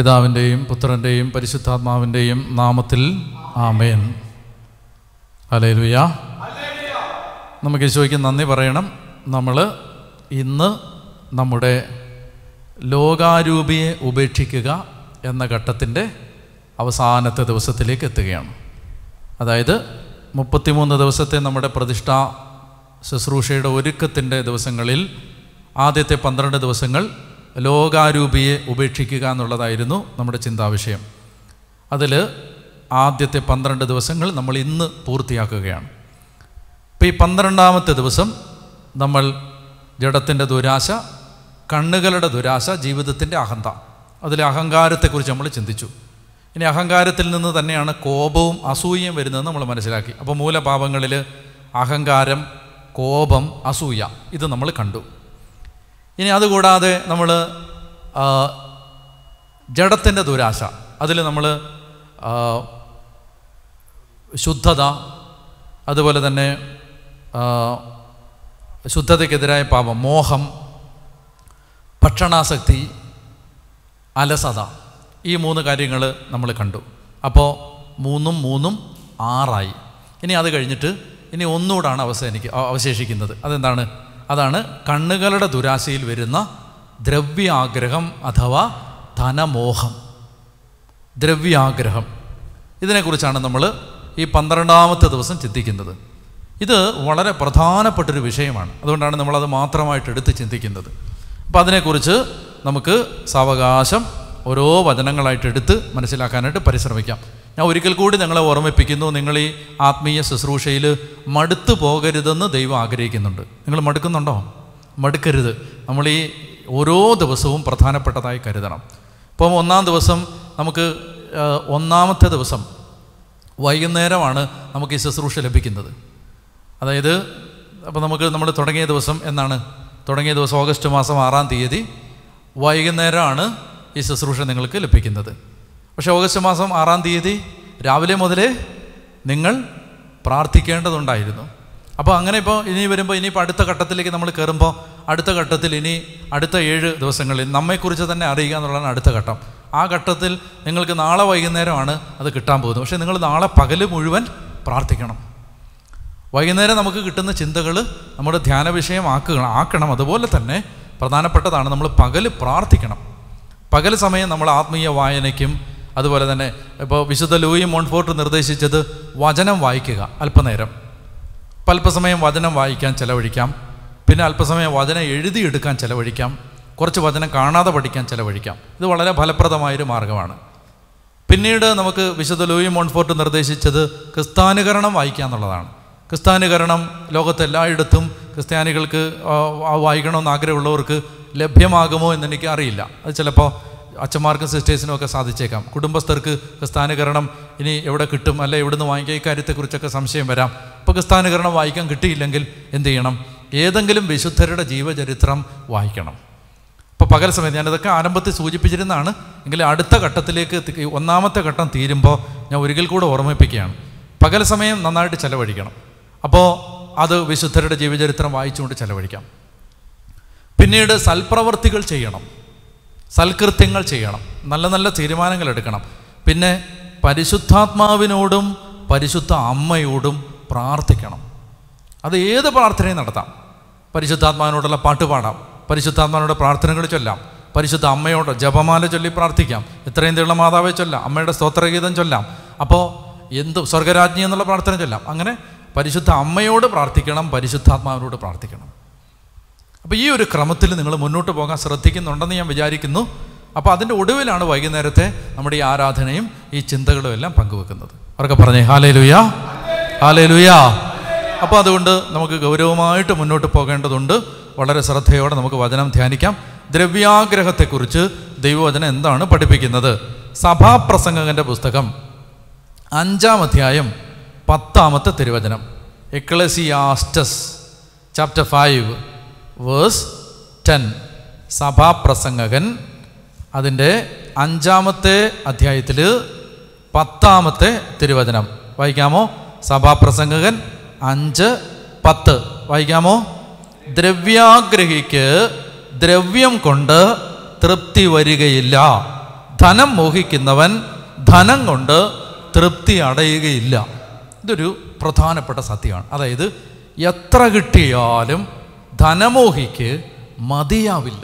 പിതാവിൻ്റെയും പുത്രൻ്റെയും പരിശുദ്ധാത്മാവിൻ്റെയും നാമത്തിൽ ആമേൻ അലേലുയ നമുക്ക് ഈശോയ്ക്ക് നന്ദി പറയണം നമ്മൾ ഇന്ന് നമ്മുടെ ലോകാരൂപിയെ ഉപേക്ഷിക്കുക എന്ന ഘട്ടത്തിൻ്റെ അവസാനത്തെ ദിവസത്തിലേക്ക് എത്തുകയാണ് അതായത് മുപ്പത്തിമൂന്ന് ദിവസത്തെ നമ്മുടെ പ്രതിഷ്ഠാ ശുശ്രൂഷയുടെ ഒരുക്കത്തിൻ്റെ ദിവസങ്ങളിൽ ആദ്യത്തെ പന്ത്രണ്ട് ദിവസങ്ങൾ ലോകാരൂപിയെ ഉപേക്ഷിക്കുക എന്നുള്ളതായിരുന്നു നമ്മുടെ ചിന്താവിഷയം അതിൽ ആദ്യത്തെ പന്ത്രണ്ട് ദിവസങ്ങൾ നമ്മൾ ഇന്ന് പൂർത്തിയാക്കുകയാണ് ഇപ്പോൾ ഈ പന്ത്രണ്ടാമത്തെ ദിവസം നമ്മൾ ജഡത്തിൻ്റെ ദുരാശ കണ്ണുകളുടെ ദുരാശ ജീവിതത്തിൻ്റെ അഹന്ത അതിലെ അഹങ്കാരത്തെക്കുറിച്ച് നമ്മൾ ചിന്തിച്ചു ഇനി അഹങ്കാരത്തിൽ നിന്ന് തന്നെയാണ് കോപവും അസൂയയും വരുന്നതെന്ന് നമ്മൾ മനസ്സിലാക്കി അപ്പോൾ മൂലപാപങ്ങളിൽ അഹങ്കാരം കോപം അസൂയ ഇത് നമ്മൾ കണ്ടു ഇനി അതുകൂടാതെ നമ്മൾ ജഡത്തിൻ്റെ ദുരാശ അതിൽ നമ്മൾ ശുദ്ധത അതുപോലെ തന്നെ ആ, ശുദ്ധതയ്ക്കെതിരായ പാപം മോഹം ഭക്ഷണാസക്തി അലസത ഈ മൂന്ന് കാര്യങ്ങൾ നമ്മൾ കണ്ടു അപ്പോൾ മൂന്നും മൂന്നും ആറായി ഇനി അത് കഴിഞ്ഞിട്ട് ഇനി ഒന്നുകൂടാണ് അവസാനിക്കുക അവ- അവശേഷിക്കുന്നത് അതെന്താണ് അതാണ് കണ്ണുകളുടെ ദുരാശയിൽ വരുന്ന ദ്രവ്യാഗ്രഹം അഥവാ ധനമോഹം ദ്രവ്യാഗ്രഹം ഇതിനെക്കുറിച്ചാണ് നമ്മൾ ഈ പന്ത്രണ്ടാമത്തെ ദിവസം ചിന്തിക്കുന്നത് ഇത് വളരെ പ്രധാനപ്പെട്ടൊരു വിഷയമാണ് അതുകൊണ്ടാണ് നമ്മളത് മാത്രമായിട്ട് എടുത്ത് ചിന്തിക്കുന്നത് അപ്പോൾ അതിനെക്കുറിച്ച് നമുക്ക് സാവകാശം ഓരോ വചനങ്ങളായിട്ട് എടുത്ത് മനസ്സിലാക്കാനായിട്ട് പരിശ്രമിക്കാം ഞാൻ ഒരിക്കൽ കൂടി നിങ്ങളെ ഓർമ്മിപ്പിക്കുന്നു നിങ്ങൾ ഈ ആത്മീയ ശുശ്രൂഷയിൽ മടുത്തു പോകരുതെന്ന് ദൈവം ആഗ്രഹിക്കുന്നുണ്ട് നിങ്ങൾ മടുക്കുന്നുണ്ടോ മടുക്കരുത് നമ്മൾ ഈ ഓരോ ദിവസവും പ്രധാനപ്പെട്ടതായി കരുതണം ഇപ്പം ഒന്നാം ദിവസം നമുക്ക് ആ, ഒന്നാമത്തെ ദിവസം വൈകുന്നേരമാണ് നമുക്ക് ഈ ശുശ്രൂഷ ലഭിക്കുന്നത് അതായത് അപ്പോൾ നമുക്ക് നമ്മൾ തുടങ്ങിയ ദിവസം എന്നാണ് തുടങ്ങിയ ദിവസം ഓഗസ്റ്റ് മാസം ആറാം തീയതി വൈകുന്നേരമാണ് ഈ ശുശ്രൂഷ നിങ്ങൾക്ക് ലഭിക്കുന്നത് പക്ഷേ ഓഗസ്റ്റ് മാസം ആറാം തീയതി രാവിലെ മുതലേ നിങ്ങൾ പ്രാർത്ഥിക്കേണ്ടതുണ്ടായിരുന്നു അപ്പോൾ അങ്ങനെ ഇപ്പോൾ ഇനി വരുമ്പോൾ ഇനിയിപ്പോൾ അടുത്ത ഘട്ടത്തിലേക്ക് നമ്മൾ കയറുമ്പോൾ അടുത്ത ഘട്ടത്തിൽ ഇനി അടുത്ത ഏഴ് ദിവസങ്ങളിൽ നമ്മെക്കുറിച്ച് തന്നെ അറിയുക എന്നുള്ളതാണ് അടുത്ത ഘട്ടം ആ ഘട്ടത്തിൽ നിങ്ങൾക്ക് നാളെ വൈകുന്നേരമാണ് അത് കിട്ടാൻ പോകുന്നത് പക്ഷേ നിങ്ങൾ നാളെ പകൽ മുഴുവൻ പ്രാർത്ഥിക്കണം വൈകുന്നേരം നമുക്ക് കിട്ടുന്ന ചിന്തകൾ നമ്മുടെ ധ്യാന വിഷയമാക്കുക ആക്കണം അതുപോലെ തന്നെ പ്രധാനപ്പെട്ടതാണ് നമ്മൾ പകൽ പ്രാർത്ഥിക്കണം പകൽ സമയം നമ്മൾ ആത്മീയ വായനയ്ക്കും അതുപോലെ തന്നെ ഇപ്പോൾ വിശുദ്ധ ലൂയി മോൺഫോർട്ട് നിർദ്ദേശിച്ചത് വചനം വായിക്കുക അല്പനേരം ഇപ്പം അല്പസമയം വചനം വായിക്കാൻ ചിലവഴിക്കാം പിന്നെ അല്പസമയം വചനം എഴുതിയെടുക്കാൻ ചിലവഴിക്കാം കുറച്ച് വചനം കാണാതെ പഠിക്കാൻ ചിലവഴിക്കാം ഇത് വളരെ ഫലപ്രദമായൊരു മാർഗമാണ് പിന്നീട് നമുക്ക് വിശുദ്ധ ലൂയി മോൺഫോർട്ട് നിർദ്ദേശിച്ചത് ക്രിസ്താനുകരണം വായിക്കുക എന്നുള്ളതാണ് ക്രിസ്താനുകരണം ലോകത്തെല്ലായിടത്തും ക്രിസ്ത്യാനികൾക്ക് ആ, ആ വായിക്കണമെന്ന് ആഗ്രഹമുള്ളവർക്ക് ലഭ്യമാകുമോ എന്ന് എനിക്ക് അറിയില്ല അത് ചിലപ്പോൾ അച്ഛന്മാർക്കും സിസ്റ്റേഴ്സിനും ഒക്കെ സാധിച്ചേക്കാം കുടുംബസ്ഥർക്ക് ക്രിസ്താനുകരണം ഇനി എവിടെ കിട്ടും അല്ലെ എവിടുന്ന് വാങ്ങിക്കുക ഈ കാര്യത്തെക്കുറിച്ചൊക്കെ സംശയം വരാം അപ്പോൾ ക്രിസ്താനുകരണം വായിക്കാൻ കിട്ടിയില്ലെങ്കിൽ എന്ത് ചെയ്യണം ഏതെങ്കിലും വിശുദ്ധരുടെ ജീവചരിത്രം വായിക്കണം ഇപ്പോൾ പകൽ സമയത്ത് ഞാനിതൊക്കെ ആരംഭത്തിൽ സൂചിപ്പിച്ചിരുന്നതാണ് എങ്കിൽ അടുത്ത ഘട്ടത്തിലേക്ക് എത്തി- ഈ ഒന്നാമത്തെ ഘട്ടം തീരുമ്പോൾ ഞാൻ ഒരിക്കൽ കൂടെ ഓർമ്മിപ്പിക്കുകയാണ് പകൽ സമയം നന്നായിട്ട് ചെലവഴിക്കണം അപ്പോൾ അത് വിശുദ്ധരുടെ ജീവചരിത്രം വായിച്ചുകൊണ്ട് ചെലവഴിക്കാം പിന്നീട് സൽപ്രവർത്തികൾ ചെയ്യണം സൽകൃത്യങ്ങൾ ചെയ്യണം നല്ല നല്ല തീരുമാനങ്ങൾ എടുക്കണം പിന്നെ പരിശുദ്ധാത്മാവിനോടും പരിശുദ്ധ അമ്മയോടും പ്രാർത്ഥിക്കണം അത് ഏത് പ്രാർത്ഥനയും നടത്താം പരിശുദ്ധാത്മാവിനോടുള്ള പാട്ട് പാടാം പരിശുദ്ധാത്മാവിനോട് പ്രാർത്ഥനകൾ ചൊല്ലാം പരിശുദ്ധ അമ്മയോട് ജപമാല ചൊല്ലി പ്രാർത്ഥിക്കാം എത്രയും തീള്ള മാതാവെ ചൊല്ലാം അമ്മയുടെ സ്തോത്രഗീതം ചൊല്ലാം അപ്പോൾ എന്ത് സ്വർഗരാജ്ഞി എന്നുള്ള പ്രാർത്ഥന ചൊല്ലാം അങ്ങനെ പരിശുദ്ധ അമ്മയോട് പ്രാർത്ഥിക്കണം പരിശുദ്ധാത്മാവിനോട് പ്രാർത്ഥിക്കണം അപ്പോൾ ഈ ഒരു ക്രമത്തിൽ നിങ്ങൾ മുന്നോട്ട് പോകാൻ ശ്രദ്ധിക്കുന്നുണ്ടെന്ന് ഞാൻ വിചാരിക്കുന്നു അപ്പോൾ അതിൻ്റെ ഒടുവിലാണ് വൈകുന്നേരത്തെ നമ്മുടെ ഈ ആരാധനയും ഈ ചിന്തകളും എല്ലാം പങ്കുവെക്കുന്നത് അവർക്ക് പറഞ്ഞേ ഹാലേ ലുയാ ഹാലേ ലുയാ അപ്പോൾ അതുകൊണ്ട് നമുക്ക് ഗൗരവമായിട്ട് മുന്നോട്ട് പോകേണ്ടതുണ്ട് വളരെ ശ്രദ്ധയോടെ നമുക്ക് വചനം ധ്യാനിക്കാം ദ്രവ്യാഗ്രഹത്തെക്കുറിച്ച് ദൈവവചനം എന്താണ് പഠിപ്പിക്കുന്നത് സഭാപ്രസംഗകൻ്റെ പുസ്തകം അഞ്ചാം അധ്യായം പത്താമത്തെ തിരുവചനം Ecclesiastes chapter five verse ten സഭാപ്രസംഗകൻ അതിൻ്റെ അഞ്ചാമത്തെ അധ്യായത്തിൽ പത്താമത്തെ തിരുവചനം വായിക്കാമോ സഭാപ്രസംഗകൻ അഞ്ച് പത്ത് വായിക്കാമോ ദ്രവ്യാഗ്രഹിക്ക് ദ്രവ്യം കൊണ്ട് തൃപ്തി വരികയില്ല ധനം മോഹിക്കുന്നവൻ ധനം കൊണ്ട് തൃപ്തി അടയുകയില്ല ഇതൊരു പ്രധാനപ്പെട്ട സത്യമാണ് അതായത് എത്ര കിട്ടിയാലും ധനമോഹിക്ക് മതിയാവില്ല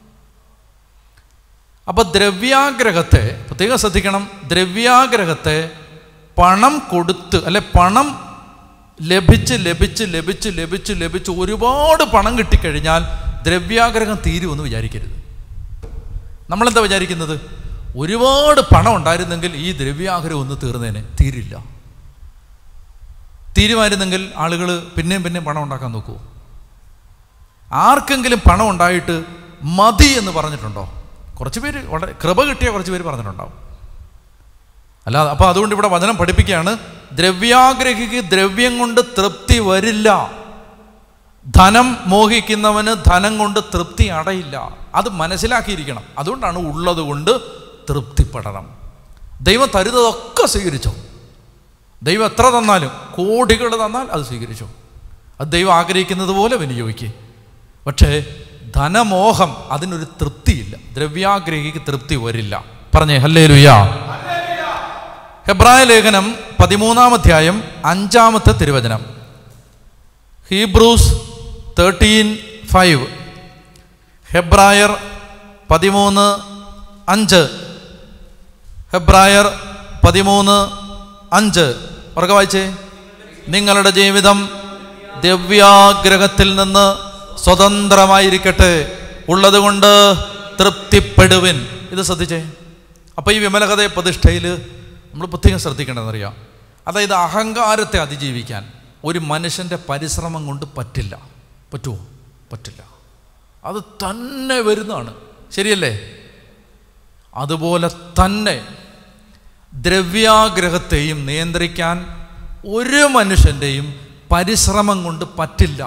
അപ്പോൾ ദ്രവ്യാഗ്രഹത്തെ പ്രത്യേകം ശ്രദ്ധിക്കണം ദ്രവ്യാഗ്രഹത്തെ പണം കൊടുത്ത് അല്ലെ പണം ലഭിച്ച് ലഭിച്ച് ലഭിച്ച് ലഭിച്ച് ലഭിച്ച് ഒരുപാട് പണം കിട്ടിക്കഴിഞ്ഞാൽ ദ്രവ്യാഗ്രഹം തീരുമെന്ന് വിചാരിക്കരുത് നമ്മളെന്താ വിചാരിക്കുന്നത് ഒരുപാട് പണം ഉണ്ടായിരുന്നെങ്കിൽ ഈ ദ്രവ്യാഗ്രഹം ഒന്ന് തീർന്നേനെ തീരില്ല തീരുമായിരുന്നെങ്കിൽ ആളുകൾ പിന്നെയും പിന്നെയും പണം ഉണ്ടാക്കാൻ നോക്കുമോ ആർക്കെങ്കിലും പണം ഉണ്ടായിട്ട് മതി എന്ന് പറഞ്ഞിട്ടുണ്ടോ കുറച്ച് പേര് വളരെ കൃപ കിട്ടിയ കുറച്ച് പേര് പറഞ്ഞിട്ടുണ്ടാവും അല്ലാതെ അപ്പോൾ അതുകൊണ്ട് ഇവിടെ വചനം പഠിപ്പിക്കുകയാണ് ദ്രവ്യാഗ്രഹിക്ക് ദ്രവ്യം കൊണ്ട് തൃപ്തി വരില്ല ധനം മോഹിക്കുന്നവന് ധനം കൊണ്ട് തൃപ്തി അടയില്ല അത് മനസ്സിലാക്കിയിരിക്കണം അതുകൊണ്ടാണ് ഉള്ളത് കൊണ്ട് തൃപ്തിപ്പെടണം ദൈവം തരുന്നതൊക്കെ സ്വീകരിച്ചോ ദൈവം എത്ര തന്നാലും കോടികൾ തന്നാൽ അത് സ്വീകരിച്ചു അത് ദൈവം ആഗ്രഹിക്കുന്നത് പോലെ വിനിയോഗിക്കുക പക്ഷേ ധനമോഹം അതിനൊരു തൃപ്തിയില്ല ദ്രവ്യാഗ്രഹിക്ക് തൃപ്തി വരില്ല പറഞ്ഞേ ഹല്ലേ ലുയാ ഹെബ്രായ ലേഖനം പതിമൂന്നാം അധ്യായം അഞ്ചാമത്തെ തിരുവചനം ഹീബ്രൂസ് തേർട്ടീൻ ഫൈവ് ഹെബ്രായർ പതിമൂന്ന് അഞ്ച് ഹെബ്രായർ പതിമൂന്ന് അഞ്ച് ഉറക്കെ വായിച്ചേ നിങ്ങളുടെ ജീവിതം ദിവ്യാഗ്രഹത്തിൽ നിന്ന് സ്വതന്ത്രമായിരിക്കട്ടെ ഉള്ളതുകൊണ്ട് തൃപ്തിപ്പെടുവിൻ ഇത് ശ്രദ്ധിച്ചേ അപ്പോൾ ഈ വിമലകഥ പ്രതിഷ്ഠയിൽ നമ്മൾ പ്രത്യേകം ശ്രദ്ധിക്കേണ്ടതെന്നറിയാം അതായത് അഹങ്കാരത്തെ അതിജീവിക്കാൻ ഒരു മനുഷ്യൻ്റെ പരിശ്രമം കൊണ്ട് പറ്റില്ല പറ്റുമോ പറ്റില്ല അത് തന്നെ വരുന്നതാണ് ശരിയല്ലേ അതുപോലെ തന്നെ ദ്രവ്യാഗ്രഹത്തെയും നിയന്ത്രിക്കാൻ ഒരു മനുഷ്യൻ്റെയും പരിശ്രമം കൊണ്ട് പറ്റില്ല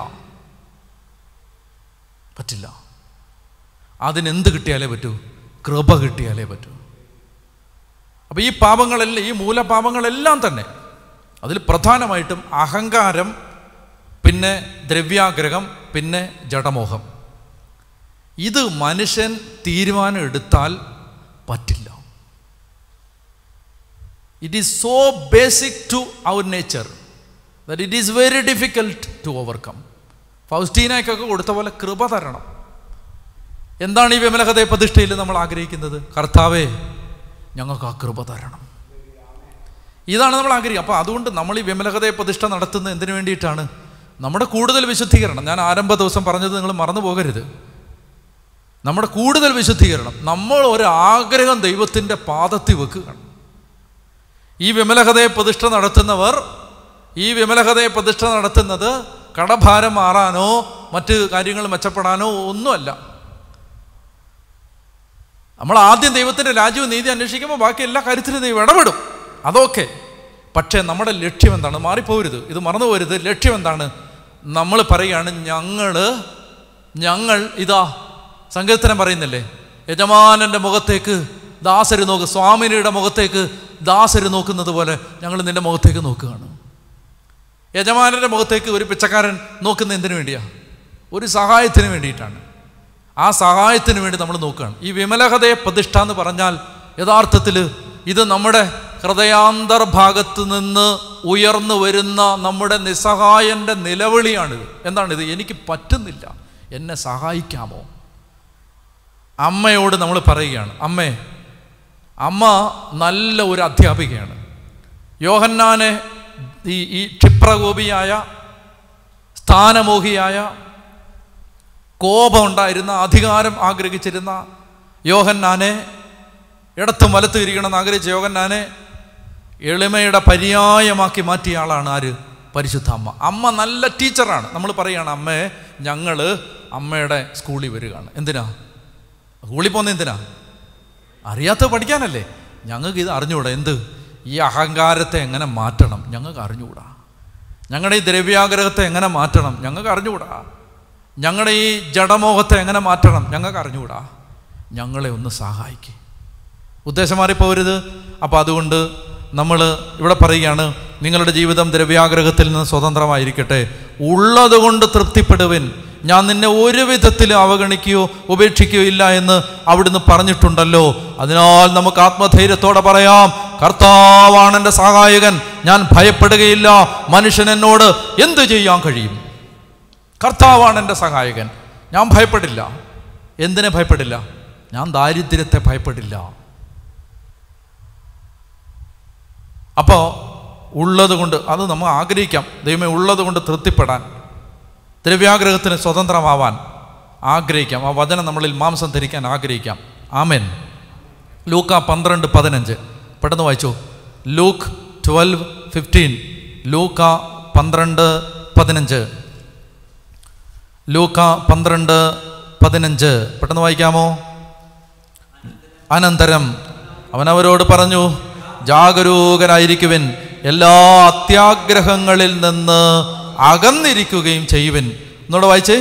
പറ്റില്ല അതിനെന്ത് കിട്ടിയാലേ പറ്റൂ കൃപ കിട്ടിയാലേ പറ്റൂ അപ്പോൾ ഈ പാപങ്ങളെല്ലാം ഈ മൂലപാപങ്ങളെല്ലാം തന്നെ അതിൽ പ്രധാനമായിട്ടും അഹങ്കാരം പിന്നെ ദ്രവ്യാഗ്രഹം പിന്നെ ജഡമോഹം ഇത് മനുഷ്യൻ തീരുമാനം എടുത്താൽ പറ്റില്ല it is so basic to our nature that it is very difficult to overcome ഫൗസ്റ്റീനയ്ക്കൊക്കെ കൊടുത്ത പോലെ കൃപ തരണം എന്താണ് ഈ വിമലഹൃദയ പ്രതിഷ്ഠയിൽ നമ്മൾ ആഗ്രഹിക്കുന്നത് കർത്താവേ ഞങ്ങൾക്ക് ആ കൃപ തരണം ഇതാണ് നമ്മൾ ആഗ്രഹിക്കുക അപ്പോൾ അതുകൊണ്ട് നമ്മൾ ഈ വിമലഹൃദയ പ്രതിഷ്ഠ നടത്തുന്നത് എന്തിനു വേണ്ടിയിട്ടാണ് നമ്മുടെ കൂടുതൽ വിശുദ്ധീകരണം ഞാൻ ആരംഭ ദിവസം പറഞ്ഞത് നിങ്ങൾ മറന്നു പോകരുത് നമ്മുടെ കൂടുതൽ വിശുദ്ധീകരണം നമ്മൾ ഒരു ആഗ്രഹം ദൈവത്തിൻ്റെ പാദത്തിൽ വെക്കുകയാണ് ഈ വിമലഹൃദയ പ്രതിഷ്ഠ നടത്തുന്നവർ ഈ വിമലഹൃദയ പ്രതിഷ്ഠ നടത്തുന്നത് കടഭാരം മാറാനോ മറ്റ് കാര്യങ്ങൾ മെച്ചപ്പെടാനോ ഒന്നുമല്ല നമ്മൾ ആദ്യം ദൈവത്തിൻ്റെ രാജ്യവും നീതി അന്വേഷിക്കുമ്പോൾ ബാക്കി എല്ലാ കാര്യത്തിലും ദൈവം ഇടപെടും അതൊക്കെ പക്ഷേ നമ്മുടെ ലക്ഷ്യം എന്താണ് മാറിപ്പോരുത് ഇത് മറന്നു പോരുത് ലക്ഷ്യം എന്താണ് നമ്മൾ പറയുകയാണ് ഞങ്ങൾ ഞങ്ങൾ ഇതാ സങ്കീർത്തനം പറയുന്നില്ലേ യജമാനൻ്റെ മുഖത്തേക്ക് ദാസര് നോക്ക് സ്വാമിനിയുടെ മുഖത്തേക്ക് ദാസര് നോക്കുന്നത് പോലെ ഞങ്ങൾ നിന്റെ മുഖത്തേക്ക് നോക്കുകയാണ് യജമാനൻ്റെ മുഖത്തേക്ക് ഒരു പിച്ചക്കാരൻ നോക്കുന്ന എന്തിനു വേണ്ടിയാ ഒരു സഹായത്തിന് വേണ്ടിയിട്ടാണ് ആ സഹായത്തിന് വേണ്ടി നമ്മൾ നോക്കുകയാണ് ഈ വിമലഹതയെ പ്രതിഷ്ഠ എന്ന് പറഞ്ഞാൽ യഥാർത്ഥത്തിൽ ഇത് നമ്മുടെ ഹൃദയാന്തർഭാഗത്ത് നിന്ന് ഉയർന്നു വരുന്ന നമ്മുടെ നിസ്സഹായൻ്റെ നിലവിളിയാണിത് എന്താണിത് എനിക്ക് പറ്റുന്നില്ല എന്നെ സഹായിക്കാമോ അമ്മയോട് നമ്മൾ പറയുകയാണ് അമ്മേ അമ്മ നല്ല ഒരു അധ്യാപികയാണ് യോഹന്നാനെ ഈ ഈ ക്ഷിപ്രകോപിയായ സ്ഥാനമോഹിയായ കോപമുണ്ടായിരുന്ന അധികാരം ആഗ്രഹിച്ചിരുന്ന യോഹന്നാനെ ഇടത്തും വലത്തും ഇരിക്കണമെന്ന് ആഗ്രഹിച്ച യോഹന്നാനെ എളിമയുടെ പര്യായമാക്കി മാറ്റിയ ആളാണ് ആര് പരിശുദ്ധ അമ്മ അമ്മ നല്ല ടീച്ചറാണ് നമ്മൾ പറയുകയാണ് അമ്മയെ ഞങ്ങൾ അമ്മയുടെ സ്കൂളിൽ വരികയാണ് എന്തിനാ സ്കൂളിൽ പോകുന്ന എന്തിനാ അറിയാത്ത പഠിക്കാനല്ലേ ഞങ്ങൾക്ക് ഇത് അറിഞ്ഞുകൂടാ എന്ത് ഈ അഹങ്കാരത്തെ എങ്ങനെ മാറ്റണം ഞങ്ങൾക്ക് അറിഞ്ഞുകൂടാ ഞങ്ങളുടെ ഈ ദ്രവ്യാഗ്രഹത്തെ എങ്ങനെ മാറ്റണം ഞങ്ങൾക്ക് അറിഞ്ഞുകൂടാ ഞങ്ങളുടെ ഈ ജഡമോഹത്തെ എങ്ങനെ മാറ്റണം ഞങ്ങൾക്ക് അറിഞ്ഞുകൂടാ ഞങ്ങളെ ഒന്ന് സഹായിക്കും ഉദ്ദേശം മാറിപ്പോരുത് അപ്പോൾ അതുകൊണ്ട് നമ്മൾ ഇവിടെ പറയുകയാണ് നിങ്ങളുടെ ജീവിതം ദ്രവ്യാഗ്രഹത്തിൽ നിന്ന് സ്വതന്ത്രമായിരിക്കട്ടെ ഉള്ളതുകൊണ്ട് തൃപ്തിപ്പെടുവിൻ ഞാൻ നിന്നെ ഒരു വിധത്തിലും അവഗണിക്കുകയോ ഉപേക്ഷിക്കുകയോ ഇല്ല എന്ന് അവിടുന്ന് പറഞ്ഞിട്ടുണ്ടല്ലോ അതിനാൽ നമുക്ക് ആത്മധൈര്യത്തോടെ പറയാം കർത്താവാണ് എൻ്റെ സഹായകൻ ഞാൻ ഭയപ്പെടുകയില്ല മനുഷ്യൻ എന്നോട് എന്ത് ചെയ്യാൻ കഴിയും കർത്താവാണ് എൻ്റെ സഹായകൻ ഞാൻ ഭയപ്പെടില്ല എന്തിനെ ഭയപ്പെടില്ല ഞാൻ ദാരിദ്ര്യത്തെ ഭയപ്പെടില്ല അപ്പോൾ ഉള്ളത് കൊണ്ട് അത് നമ്മൾ ആഗ്രഹിക്കാം ദൈവമേ ഉള്ളത് കൊണ്ട് തൃപ്തിപ്പെടാൻ ദ്രവ്യാഗ്രഹത്തിന് സ്വതന്ത്രമാവാൻ ആഗ്രഹിക്കാം ആ വചനം നമ്മളിൽ മാംസം ധരിക്കാൻ ആഗ്രഹിക്കാം ആമേൻ ലൂക്ക പന്ത്രണ്ട് പതിനഞ്ച് പെട്ടെന്ന് വായിച്ചു ലൂക്ക് ട്വൽവ് ഫിഫ്റ്റീൻ ലൂക്ക പന്ത്രണ്ട് പതിനഞ്ച് ലൂക്ക പന്ത്രണ്ട് പതിനഞ്ച് പെട്ടെന്ന് വായിക്കാമോ അനന്തരം അവൻ അവരോട് പറഞ്ഞു ജാഗരൂകരായിരിക്കുവിൻ എല്ലാ അത്യാഗ്രഹങ്ങളിൽ നിന്ന് അകന്നിരിക്കുകയും ചെയ്യുവിൻ എന്നോട് വായിച്ചേ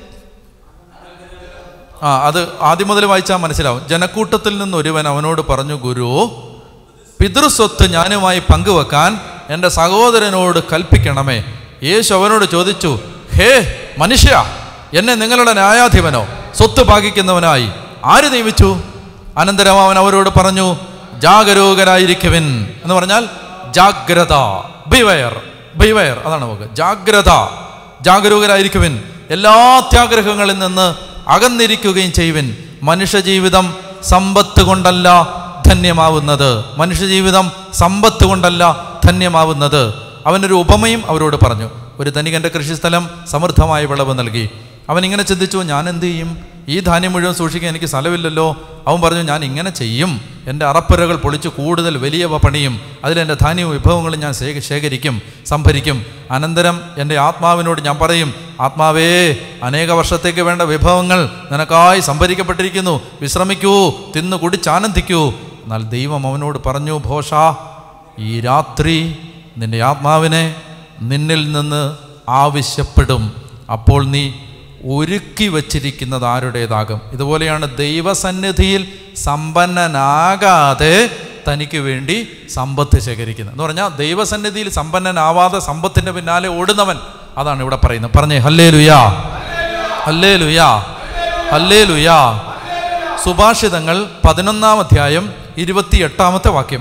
ആ അത് ആദ്യം മുതൽ വായിച്ചാൽ മനസ്സിലാവും ജനക്കൂട്ടത്തിൽ നിന്ന് ഒരുവൻ അവനോട് പറഞ്ഞു ഗുരു പിതൃസ്വത്ത് ഞാനുമായി പങ്കുവെക്കാൻ എൻ്റെ സഹോദരനോട് കൽപ്പിക്കണമേ യേശു അവനോട് ചോദിച്ചു ഹേ മനുഷ്യ എന്നെ നിങ്ങളുടെ ന്യായാധിപനോ സ്വത്ത് ഭാഗിക്കുന്നവനായി ആര് നിയമിച്ചു അനന്തരം അവൻ അവരോട് പറഞ്ഞു ജാഗരൂകരായിരിക്കുവിൻ എന്ന് പറഞ്ഞാൽ ജാഗ്രത ബിവയർ ബിവയർ അതാണ് നമുക്ക് ജാഗ്രത ജാഗരൂകരായിരിക്കുവിൻ എല്ലാ അത്യാഗ്രഹങ്ങളിൽ നിന്ന് അകന്നിരിക്കുകയും ചെയ്യുവിൻ മനുഷ്യജീവിതം സമ്പത്ത് കൊണ്ടല്ല ധന്യമാവുന്നത് മനുഷ്യജീവിതം സമ്പത്ത് കൊണ്ടല്ല ധന്യമാവുന്നത് അവനൊരു ഉപമയും അവരോട് പറഞ്ഞു ഒരു ധനികന്റെ കൃഷിസ്ഥലം സമൃദ്ധമായ വിളവ് നൽകി അവൻ ഇങ്ങനെ ചിന്തിച്ചു ഞാൻ എന്ത് ചെയ്യും ഈ ധാന്യം മുഴുവൻ സൂക്ഷിക്കാൻ എനിക്ക് സ്ഥലമില്ലല്ലോ അവൻ പറഞ്ഞു ഞാൻ ഇങ്ങനെ ചെയ്യും എൻ്റെ അറപ്പുരകൾ പൊളിച്ച് കൂടുതൽ വലിയവ പണിയും അതിലെൻ്റെ ധാന്യവും വിഭവങ്ങളും ഞാൻ ശേഖ ശേഖരിക്കും സംഭരിക്കും അനന്തരം എൻ്റെ ആത്മാവിനോട് ഞാൻ പറയും ആത്മാവേ അനേക വർഷത്തേക്ക് വേണ്ട വിഭവങ്ങൾ നിനക്കായി സംഭരിക്കപ്പെട്ടിരിക്കുന്നു വിശ്രമിക്കൂ തിന്നു കുടിച്ചാനന്ദിക്കൂ എന്നാൽ ദൈവം അവനോട് പറഞ്ഞു ഭോഷ ഈ രാത്രി നിന്റെ ആത്മാവിനെ നിന്നിൽ നിന്ന് ആവശ്യപ്പെടും അപ്പോൾ നീ ഒരുക്കി വച്ചിരിക്കുന്നത് ആരുടേതാകും ഇതുപോലെയാണ് ദൈവസന്നിധിയിൽ സമ്പന്നനാകാതെ തനിക്ക് വേണ്ടി സമ്പത്ത് ശേഖരിക്കുന്നത് എന്ന് പറഞ്ഞാൽ ദൈവസന്നിധിയിൽ സമ്പന്നനാവാതെ സമ്പത്തിൻ്റെ പിന്നാലെ ഓടുന്നവൻ അതാണ് ഇവിടെ പറയുന്നത് പറഞ്ഞേ ഹല്ലേ ലുയാ ഹല്ലേ ലുയാ ഹല്ലേ ലുയാ സുഭാഷിതങ്ങൾ പതിനൊന്നാം അധ്യായം ഇരുപത്തി എട്ടാമത്തെ വാക്യം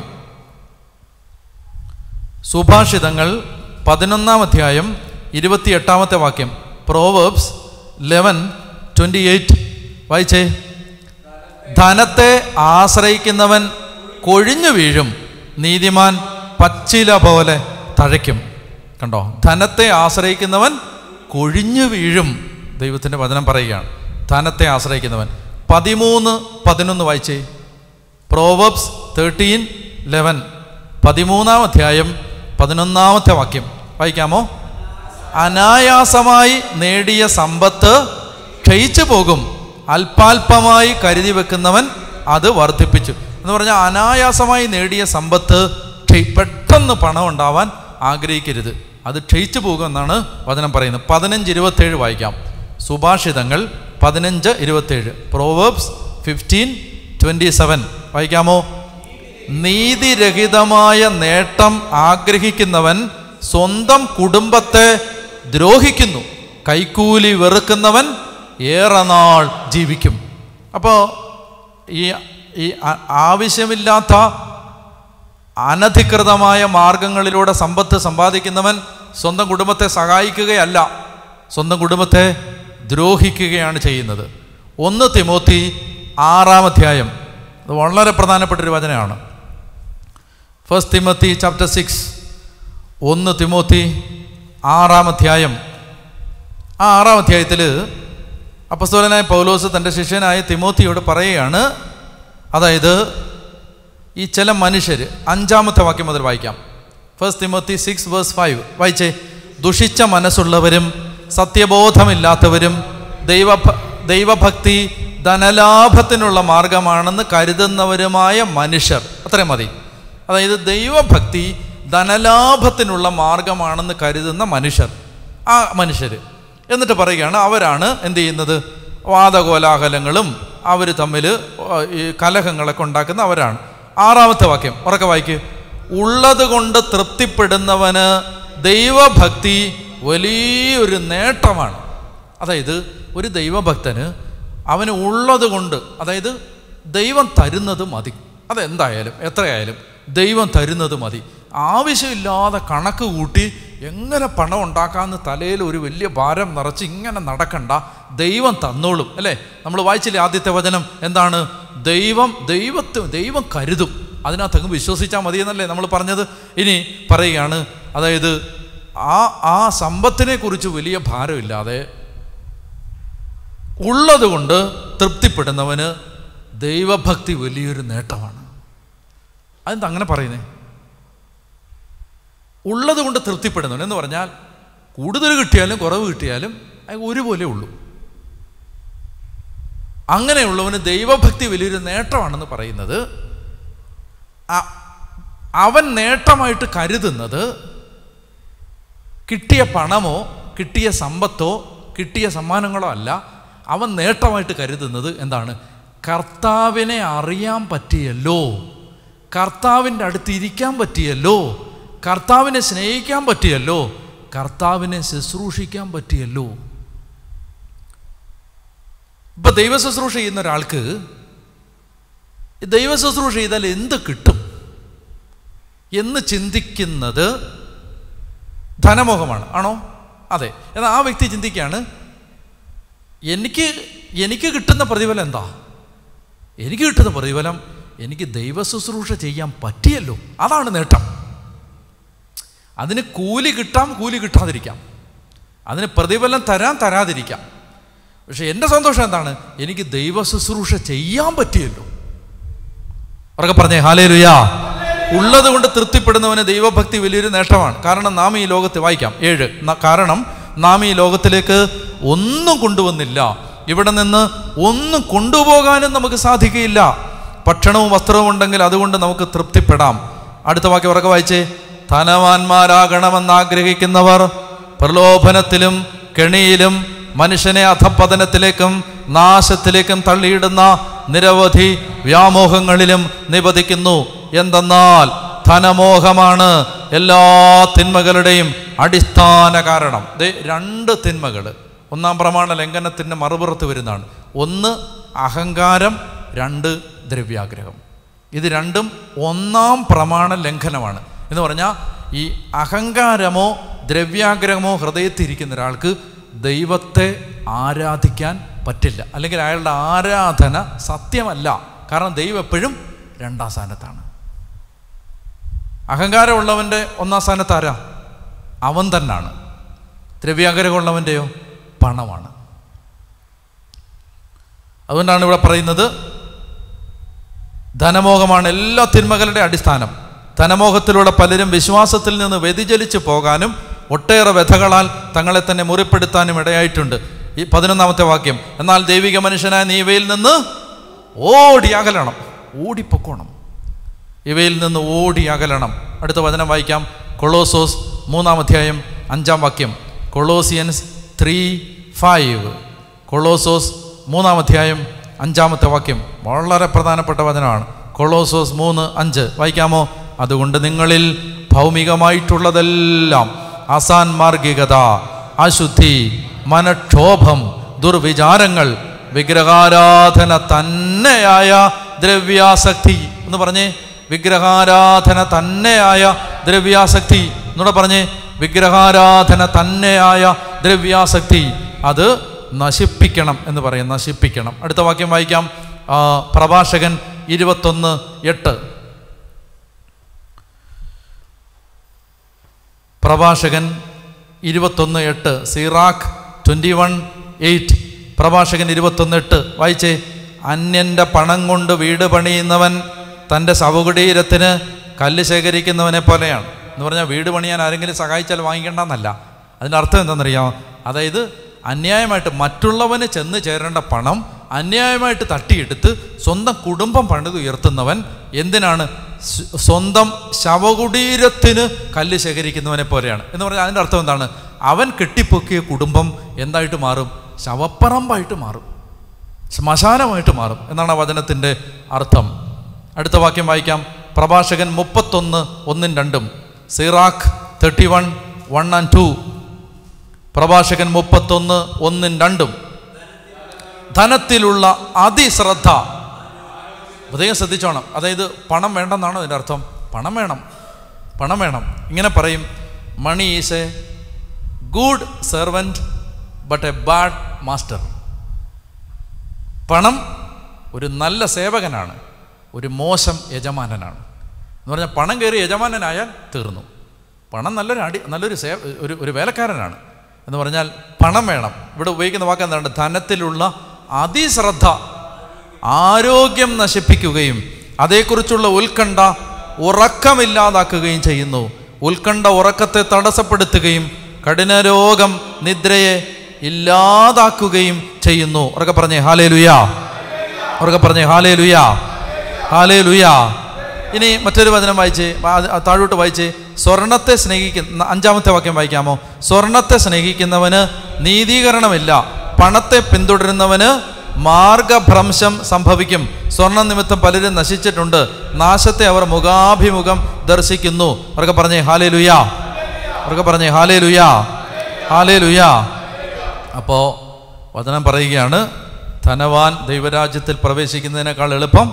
സുഭാഷിതങ്ങൾ പതിനൊന്നാം അധ്യായം ഇരുപത്തി എട്ടാമത്തെ വാക്യം പ്രോവേബ്സ് ലെവൻ ട്വൻറ്റി എയ്റ്റ് വായിച്ചേ ധനത്തെ ആശ്രയിക്കുന്നവൻ കൊഴിഞ്ഞു വീഴും നീതിമാൻ പച്ചില പോലെ തഴയ്ക്കും കണ്ടോ ധനത്തെ ആശ്രയിക്കുന്നവൻ കൊഴിഞ്ഞു വീഴും ദൈവത്തിൻ്റെ വചനം പറയുകയാണ് ധനത്തെ ആശ്രയിക്കുന്നവൻ പതിമൂന്ന് പതിനൊന്ന് വായിച്ചേ പ്രോവബ്സ് തേർട്ടീൻ ലെവൻ പതിമൂന്നാം അധ്യായം പതിനൊന്നാമത്തെ വാക്യം വായിക്കാമോ അനായാസമായി നേടിയ സമ്പത്ത് ക്ഷയിച്ചു പോകും അല്പാൽപമായി കരുതി വെക്കുന്നവൻ അത് വർദ്ധിപ്പിച്ചു എന്ന് പറഞ്ഞാൽ അനായാസമായി നേടിയ സമ്പത്ത് ക്ഷയി- പെട്ടെന്ന് പണം ഉണ്ടാവാൻ ആഗ്രഹിക്കരുത് അത് ക്ഷയിച്ചു പോകുമെന്നാണ് വചനം പറയുന്നത് പതിനഞ്ച് ഇരുപത്തേഴ് വായിക്കാം സുഭാഷിതങ്ങൾ പതിനഞ്ച് ഇരുപത്തേഴ് പ്രോവേബ്സ് ഫിഫ്റ്റീൻ ട്വൻറ്റി സെവൻ വായിക്കാമോ നീതിരഹിതമായ നേട്ടം ആഗ്രഹിക്കുന്നവൻ സ്വന്തം കുടുംബത്തെ ദ്രോഹിക്കുന്നു കൈക്കൂലി വെറുക്കുന്നവൻ ഏറെ നാൾ ജീവിക്കും അപ്പോൾ ഈ ഈ ആ- ആവശ്യമില്ലാത്ത അനധികൃതമായ മാർഗങ്ങളിലൂടെ സമ്പത്ത് സമ്പാദിക്കുന്നവൻ സ്വന്തം കുടുംബത്തെ സഹായിക്കുകയല്ല സ്വന്തം കുടുംബത്തെ ദ്രോഹിക്കുകയാണ് ചെയ്യുന്നത് ഒന്ന് തിമോത്തി ആറാം അധ്യായം അത് വളരെ പ്രധാനപ്പെട്ട ഒരു വചനമാണ് ഫസ്റ്റ് തിമോത്തി ചാപ്റ്റർ സിക്സ് ഒന്ന് തിമോത്തി ആറാം അധ്യായം ആ ആറാം അധ്യായത്തിൽ അപ്പസ്തോലനായ പൗലോസ് തൻ്റെ ശിഷ്യനായ തിമോത്തിയോട് പറയുകയാണ് അതായത് ഈ ചില മനുഷ്യർ അഞ്ചാമത്തെ വാക്യം മുതൽ വായിക്കാം first Timothy six verse five വായിച്ചേ ദുഷിച്ച മനസ്സുള്ളവരും സത്യബോധമില്ലാത്തവരും ദൈവ ദൈവഭക്തി ധനലാഭത്തിനുള്ള മാർഗമാണെന്ന് കരുതുന്നവരുമായ മനുഷ്യർ അത്രയും മതി അതായത് ദൈവഭക്തി ധനലാഭത്തിനുള്ള മാർഗമാണെന്ന് കരുതുന്ന മനുഷ്യർ ആ മനുഷ്യർ എന്നിട്ട് പറയുകയാണ് അവരാണ് എന്ത് ചെയ്യുന്നത് വാദകോലാഹലങ്ങളും അവർ തമ്മിൽ ഈ കലഹങ്ങളൊക്കെ ഉണ്ടാക്കുന്ന അവരാണ് ആറാമത്തെ വാക്യം ഉറക്കെ വായിക്ക് ഉള്ളത് കൊണ്ട് തൃപ്തിപ്പെടുന്നവന് ദൈവഭക്തി വലിയൊരു നേട്ടമാണ് അതായത് ഒരു ദൈവഭക്തന് അവന് ഉള്ളത് കൊണ്ട് അതായത് ദൈവം തരുന്നത് മതി അതെന്തായാലും എത്രയായാലും ദൈവം തരുന്നത് മതി ആവശ്യമില്ലാതെ കണക്ക് കൂട്ടി എങ്ങനെ പണം ഉണ്ടാക്കാമെന്ന് തലയിൽ ഒരു വലിയ ഭാരം നിറച്ച് ഇങ്ങനെ നടക്കണ്ട ദൈവം തന്നോളും അല്ലേ നമ്മൾ വായിച്ചില്ലേ ആദ്യത്തെ വചനം എന്താണ് ദൈവം ദൈവത്തെ ദൈവം കരുതും അതിനകത്ത് അങ്ങ് വിശ്വസിച്ചാൽ മതി എന്നല്ലേ നമ്മൾ പറഞ്ഞത് ഇനി പറയുകയാണ് അതായത് ആ ആ സമ്പത്തിനെ കുറിച്ച് വലിയ ഭാരമില്ലാതെ ഉള്ളത് കൊണ്ട് തൃപ്തിപ്പെടുന്നവന് ദൈവഭക്തി വലിയൊരു നേട്ടമാണ് അതെന്താ അങ്ങനെ പറയുന്നേ ഉള്ളത് കൊണ്ട് തൃപ്തിപ്പെടുന്നവൻ എന്ന് പറഞ്ഞാൽ കൂടുതൽ കിട്ടിയാലും കുറവ് കിട്ടിയാലും അത് ഒരുപോലെ ഉള്ളൂ അങ്ങനെയുള്ളവന് ദൈവഭക്തി വലിയൊരു നേട്ടമാണെന്ന് പറയുന്നത് അ- അവൻ നേട്ടമായിട്ട് കരുതുന്നത് കിട്ടിയ പണമോ കിട്ടിയ സമ്പത്തോ കിട്ടിയ സമ്മാനങ്ങളോ അല്ല അവൻ നേട്ടമായിട്ട് കരുതുന്നത് എന്താണ് കർത്താവിനെ അറിയാൻ പറ്റിയല്ലോ കർത്താവിൻ്റെ അടുത്ത് ഇരിക്കാൻ പറ്റിയല്ലോ കർത്താവിനെ സ്നേഹിക്കാൻ പറ്റിയല്ലോ കർത്താവിനെ ശുശ്രൂഷിക്കാൻ പറ്റിയല്ലോ ഇപ്പൊ ദൈവ ശുശ്രൂഷ ചെയ്യുന്ന ഒരാൾക്ക് ദൈവ ശുശ്രൂഷ ചെയ്താൽ എന്ത് കിട്ടും എന്ന് ചിന്തിക്കുന്നത് ധനമോഹമാണ് ആണോ അതെ എന്നാൽ ആ വ്യക്തി ചിന്തിക്കുകയാണ് എനിക്ക് എനിക്ക് കിട്ടുന്ന പ്രതിഫലം എന്താ എനിക്ക് കിട്ടുന്ന പ്രതിഫലം എനിക്ക് ദൈവ ശുശ്രൂഷ ചെയ്യാൻ പറ്റിയല്ലോ അതാണ് നേട്ടം അതിന് കൂലി കിട്ടാം കൂലി കിട്ടാതിരിക്കാം അതിന് പ്രതിഫലം തരാൻ തരാതിരിക്കാം പക്ഷെ എൻ്റെ സന്തോഷം എന്താണ് എനിക്ക് ദൈവ ശുശ്രൂഷ ചെയ്യാൻ പറ്റിയല്ലോ ഉറക്കെ പറഞ്ഞേ ഹാലേ ലുയാ ഉള്ളത് കൊണ്ട് തൃപ്തിപ്പെടുന്നവന് ദൈവഭക്തി വലിയൊരു നേട്ടമാണ് കാരണം നാം ഈ ലോകത്ത് വായിക്കാം ഏഴ് ന- കാരണം നാം ഈ ലോകത്തിലേക്ക് ഒന്നും കൊണ്ടുവന്നില്ല ഇവിടെ നിന്ന് ഒന്നും കൊണ്ടുപോകാനും നമുക്ക് സാധിക്കുകയില്ല ഭക്ഷണവും വസ്ത്രവും ഉണ്ടെങ്കിൽ അതുകൊണ്ട് നമുക്ക് തൃപ്തിപ്പെടാം അടുത്ത വാക്യം ഉറക്കെ വായിച്ചേ ധനവാന്മാരാകണമെന്ന് ആഗ്രഹിക്കുന്നവർ പ്രലോഭനത്തിലും കെണിയിലും മനുഷ്യനെ അധപ്പതനത്തിലേക്കും നാശത്തിലേക്കും തള്ളിയിടുന്ന നിരവധി വ്യാമോഹങ്ങളിലും നിപതിക്കുന്നു എന്തെന്നാൽ ധനമോഹമാണ് എല്ലാ തിന്മകളുടെയും അടിസ്ഥാന കാരണം ദേ രണ്ട് തിന്മകൾ ഒന്നാം പ്രമാണ ലംഘനത്തിൻ്റെ മറുപുറത്ത് വരുന്നതാണ് ഒന്ന് അഹങ്കാരം രണ്ട് ദ്രവ്യാഗ്രഹം ഇത് രണ്ടും ഒന്നാം പ്രമാണ ലംഘനമാണ് എന്ന് പറഞ്ഞാൽ ഈ അഹങ്കാരമോ ദ്രവ്യാഗ്രഹമോ ഹൃദയത്തിരിക്കുന്ന ഒരാൾക്ക് ദൈവത്തെ ആരാധിക്കാൻ പറ്റില്ല അല്ലെങ്കിൽ അയാളുടെ ആരാധന സത്യമല്ല കാരണം ദൈവം എപ്പോഴും രണ്ടാം സ്ഥാനത്താണ് അഹങ്കാരമുള്ളവൻ്റെ ഒന്നാം സ്ഥാനത്ത് ആരാ അവൻ തന്നാണ് ദ്രവ്യാഗ്രഹമുള്ളവൻ്റെയോ പണമാണ് അതുകൊണ്ടാണ് ഇവിടെ പറയുന്നത് ധനമോഹമാണ് എല്ലാ തിന്മകളുടെ അടിസ്ഥാനം ധനമോഹത്തിലൂടെ പലരും വിശ്വാസത്തിൽ നിന്ന് വ്യതിചലിച്ചു പോകാനും ഒട്ടേറെ വ്യഥകളാൽ തങ്ങളെ തന്നെ മുറിപ്പെടുത്താനും ഇടയായിട്ടുണ്ട് ഈ പതിനൊന്നാമത്തെ വാക്യം എന്നാൽ ദൈവിക മനുഷ്യനായ നീ ഇവയിൽ നിന്ന് ഓടി അകലണം ഓടിപ്പൊക്കോണം ഇവയിൽ നിന്ന് ഓടി അകലണം അടുത്ത വചനം വായിക്കാം കൊളോസോസ് മൂന്നാം അധ്യായം അഞ്ചാം വാക്യം കൊളോസിയൻസ് ത്രീ ഫൈവ് കൊളോസോസ് മൂന്നാം അധ്യായം അഞ്ചാമത്തെ വാക്യം വളരെ പ്രധാനപ്പെട്ട വചനമാണ് കൊളോസോസ് മൂന്ന് അഞ്ച് വായിക്കാമോ അതുകൊണ്ട് നിങ്ങളിൽ ഭൗമികമായിട്ടുള്ളതെല്ലാം അസാൻമാർഗികത അശുദ്ധി മനക്ഷോഭം ദുർവിചാരങ്ങൾ വിഗ്രഹാരാധന തന്നെയായ ദ്രവ്യാസക്തി എന്ന് പറഞ്ഞേ വിഗ്രഹാരാധന തന്നെയായ ദ്രവ്യാസക്തി എന്നൂടെ പറഞ്ഞേ വിഗ്രഹാരാധന തന്നെയായ ദ്രവ്യാസക്തി അത് നശിപ്പിക്കണം എന്ന് പറയും നശിപ്പിക്കണം അടുത്ത വാക്യം വായിക്കാം ആ, പ്രഭാഷകൻ ഇരുപത്തൊന്ന് എട്ട് പ്രഭാഷകൻ ഇരുപത്തൊന്ന് എട്ട് സിറാഖ് ട്വൻറ്റി വൺ എയ്റ്റ് പ്രഭാഷകൻ ഇരുപത്തൊന്ന് എട്ട് വായിച്ചേ അന്യൻ്റെ പണം കൊണ്ട് വീട് പണിയുന്നവൻ തൻ്റെ ശവകുടീരത്തിന് കല്ല് ശേഖരിക്കുന്നവനെ പോലെയാണ് എന്ന് പറഞ്ഞാൽ വീട് പണിയാൻ ആരെങ്കിലും സഹായിച്ചാൽ വാങ്ങിക്കേണ്ടെന്നല്ല അതിൻ്റെ അർത്ഥം എന്താണെന്നറിയാമോ അതായത് അന്യായമായിട്ട് മറ്റുള്ളവന് ചെന്ന് ചേരേണ്ട പണം അന്യായമായിട്ട് തട്ടിയെടുത്ത് സ്വന്തം കുടുംബം പണിത് ഉയർത്തുന്നവൻ എന്തിനാണ് സ്വ- സ്വന്തം ശവകുടീരത്തിന് കല്ല് ശേഖരിക്കുന്നവനെ പോലെയാണ് എന്ന് പറഞ്ഞാൽ അതിൻ്റെ അർത്ഥം എന്താണ് അവൻ കെട്ടിപ്പൊക്കിയ കുടുംബം എന്തായിട്ട് മാറും ശവപ്പറമ്പായിട്ട് മാറും ശ്മശാനമായിട്ട് മാറും എന്നാണ് ആ വചനത്തിൻ്റെ അർത്ഥം അടുത്ത വാക്യം വായിക്കാം പ്രഭാഷകൻ മുപ്പത്തൊന്ന് ഒന്നും രണ്ടും Sirach thirty one one and two പ്രഭാഷകൻ മുപ്പത്തൊന്ന് ഒന്നും രണ്ടും ധനത്തിലുള്ള അതിശ്രദ്ധ പ്രത്യേകം ശ്രദ്ധിച്ചോണം അതായത് പണം വേണ്ടെന്നാണോ അതിൻ്റെ അർത്ഥം പണം വേണം പണം വേണം ഇങ്ങനെ പറയും money is a good servant but a bad master പണം ഒരു നല്ല സേവകനാണ് ഒരു മോശം യജമാനനാണ് എന്ന് പറഞ്ഞാൽ പണം കയറി യജമാനനായാൽ തീർന്നു പണം നല്ലൊരു അടി നല്ലൊരു സേവ ഒരു ഒരു വേലക്കാരനാണ് എന്ന് പറഞ്ഞാൽ പണം വേണം ഇവിടെ ഉപയോഗിക്കുന്ന വാക്ക് എന്താണ് ധനത്തിലുള്ള അതിശ്രദ്ധ ആരോഗ്യം നശിപ്പിക്കുകയും അതേക്കുറിച്ചുള്ള ഉത്കണ്ഠ ഉറക്കമില്ലാതാക്കുകയും ചെയ്യുന്നു ഉത്കണ്ഠ ഉറക്കത്തെ തടസ്സപ്പെടുത്തുകയും കഠിനരോഗം നിദ്രയെ ഇല്ലാതാക്കുകയും ചെയ്യുന്നു ഉറക്കെ പറഞ്ഞേ ഹാലേ ലുയാ ഉറക്കെ പറഞ്ഞേ ഹാലേ ലുയാ ഹാലേ ലുയാ ഇനി മറ്റൊരു വചനം വായിച്ച് ആ- ആ താഴോട്ട് വായിച്ച് സ്വർണത്തെ സ്നേഹിക്കുന്ന അഞ്ചാമത്തെ വാക്യം വായിക്കാമോ സ്വർണത്തെ സ്നേഹിക്കുന്നവന് നീതീകരണമില്ല പണത്തെ പിന്തുടരുന്നവന് മാർഗഭ്രംശം സംഭവിക്കും സ്വർണ്ണ നിമിത്തം പലരും നശിച്ചിട്ടുണ്ട് നാശത്തെ അവർ മുഖാഭിമുഖം ദർശിക്കുന്നു അവർക്ക് പറഞ്ഞേ ഹാലേ ലുയാ അവർക്ക് പറഞ്ഞേ ഹാലേ ലുയാ ഹാലേ ലുയാ അപ്പോൾ വചനം പറയുകയാണ് ധനവാൻ ദൈവരാജ്യത്തിൽ പ്രവേശിക്കുന്നതിനേക്കാൾ എളുപ്പം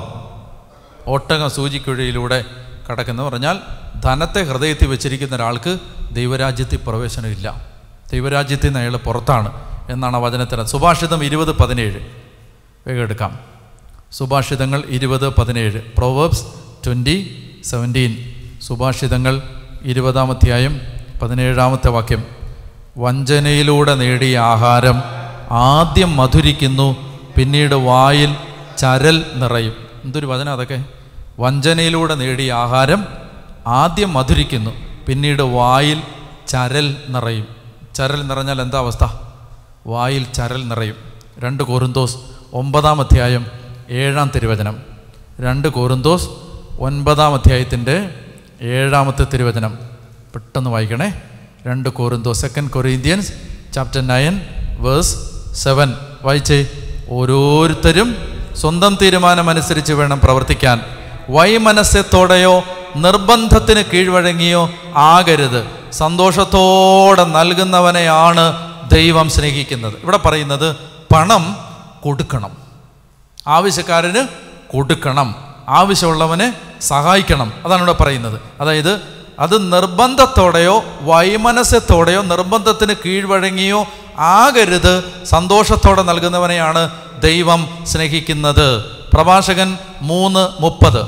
ഒട്ടകം സൂചിക്കുഴയിലൂടെ കടക്കുന്നു പറഞ്ഞാൽ ധനത്തെ ഹൃദയത്തിൽ വെച്ചിരിക്കുന്ന ഒരാൾക്ക് ദൈവരാജ്യത്തിൽ പ്രവേശനമില്ല ദൈവരാജ്യത്തിൽ നിന്ന് അയാൾ പുറത്താണ് എന്നാണ് ആ വചനത്തിന് സുഭാഷിതം ഇരുപത് പതിനേഴ് വേഗം എടുക്കാം സുഭാഷിതങ്ങൾ ഇരുപത് പതിനേഴ് പ്രൊവേബ്സ് ട്വൻറ്റി സെവൻറ്റീൻ സുഭാഷിതങ്ങൾ ഇരുപതാമധ്യായം പതിനേഴാമത്തെ വാക്യം വഞ്ചനയിലൂടെ നേടിയ ആഹാരം ആദ്യം മധുരിക്കുന്നു പിന്നീട് വായിൽ ചരൽ നിറയും എന്തൊരു വചനം അതൊക്കെ വഞ്ചനയിലൂടെ നേടിയ ആഹാരം ആദ്യം മധുരിക്കുന്നു പിന്നീട് വായിൽ ചരൽ നിറയും ചരൽ നിറഞ്ഞാൽ എന്താ അവസ്ഥ വായിൽ ചരൽ നിറയും രണ്ട് കോരുന്തോസ് ഒമ്പതാം അധ്യായം ഏഴാം തിരുവചനം രണ്ട് കോരുന്തോസ് ഒൻപതാം അധ്യായത്തിൻ്റെ ഏഴാമത്തെ തിരുവചനം പെട്ടെന്ന് വായിക്കണേ രണ്ട് കോരുന്തോ second Corinthians chapter nine verse seven വായിച്ചേ ഓരോരുത്തരും സ്വന്തം തീരുമാനമനുസരിച്ച് വേണം പ്രവർത്തിക്കാൻ വൈമനസ്യത്തോടെയോ നിർബന്ധത്തിന് കീഴ്വഴങ്ങിയോ ആകരുത് സന്തോഷത്തോടെ നൽകുന്നവനെയാണ് ദൈവം സ്നേഹിക്കുന്നത് ഇവിടെ പറയുന്നത് പണം കൊടുക്കണം ആവശ്യക്കാരന് കൊടുക്കണം ആവശ്യമുള്ളവനെ സഹായിക്കണം അതാണ് ഇവിടെ പറയുന്നത് അതായത് അത് നിർബന്ധത്തോടെയോ വൈമനസ്യത്തോടെയോ നിർബന്ധത്തിന് കീഴ്വഴങ്ങിയോ ആകരുത് സന്തോഷത്തോടെ നൽകുന്നവനെയാണ് ദൈവം സ്നേഹിക്കുന്നത് പ്രഭാഷകൻ മൂന്ന് മുപ്പത്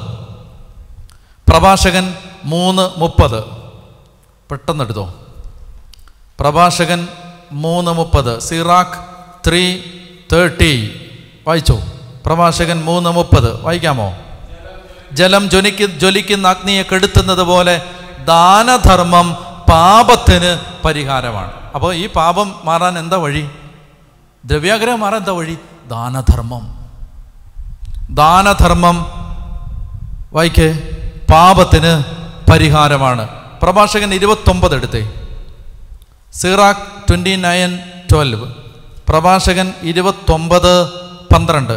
പ്രഭാഷകൻ മൂന്ന് മുപ്പത് പെട്ടെന്നെടുത്തോ പ്രഭാഷകൻ മൂന്ന് മുപ്പത് സിറാഖ് ത്രീ തേർട്ടി വായിച്ചോ പ്രഭാഷകൻ മൂന്ന് മുപ്പത് വായിക്കാമോ ജലം ജ്വലിക്ക് ജ്വലിക്കുന്ന അഗ്നിയെ കെടുത്തുന്നത് പോലെ ദാനധർമ്മം പാപത്തിന് പരിഹാരമാണ് അപ്പോൾ ഈ പാപം മാറാൻ എന്താ വഴി ദ്രവ്യാഗ്രഹം മാറാൻ എന്താ വഴി ദാനധർമ്മം ദാനധർമ്മം വായിക്കേ പാപത്തിന് പരിഹാരമാണ് പ്രഭാഷകൻ ഇരുപത്തൊമ്പത് എടുത്തേ സിറാഖ് ട്വൻറ്റി നയൻ ട്വൽവ് പ്രഭാഷകൻ ഇരുപത്തൊമ്പത് പന്ത്രണ്ട്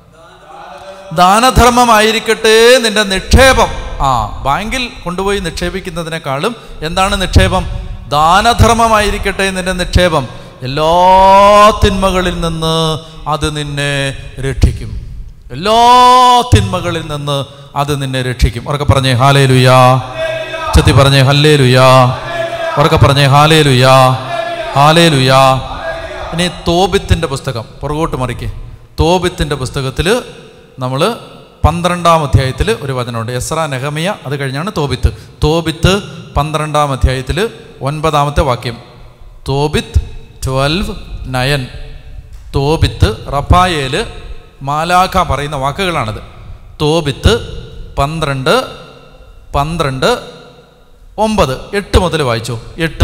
ദാനധർമ്മമായിരിക്കട്ടെ നിന്റെ നിക്ഷേപം ആ ബാങ്കിൽ കൊണ്ടുപോയി നിക്ഷേപിക്കുന്നതിനേക്കാളും എന്താണ് നിക്ഷേപം ദാനധർമ്മമായിരിക്കട്ടെ നിന്റെ നിക്ഷേപം എല്ലാ തിന്മകളിൽ നിന്ന് അത് നിന്നെ രക്ഷിക്കും എല്ലാ തിന്മകളിൽ നിന്ന് അത് നിന്നെ രക്ഷിക്കും ഉറക്കെ പറഞ്ഞേ ഹാലേ ലുയാ ചെത്തി പറഞ്ഞേ ഹല്ലേ ലുയാ ഉറക്കെ പറഞ്ഞേ ഹാലേ ലുയാ ഹാലേ ലുയാ ഇനി തോബിത്തിൻ്റെ പുസ്തകം പുറകോട്ട് മറിക്ക് തോബിത്തിൻ്റെ പുസ്തകത്തിൽ നമ്മൾ പന്ത്രണ്ടാം അധ്യായത്തിൽ ഒരു വചനമുണ്ട് എസ്ര നെഹമിയ അത് കഴിഞ്ഞാണ് തോബിത്ത് തോബിത്ത് പന്ത്രണ്ടാം അധ്യായത്തിൽ ഒൻപതാമത്തെ വാക്യം Tobit twelve nine Tobit Raphael മാലാഖ പറയുന്ന വാക്കുകളാണിത് തോബിത്ത് പന്ത്രണ്ട് പന്ത്രണ്ട് ഒമ്പത് എട്ട് മുതൽ വായിച്ചു എട്ട്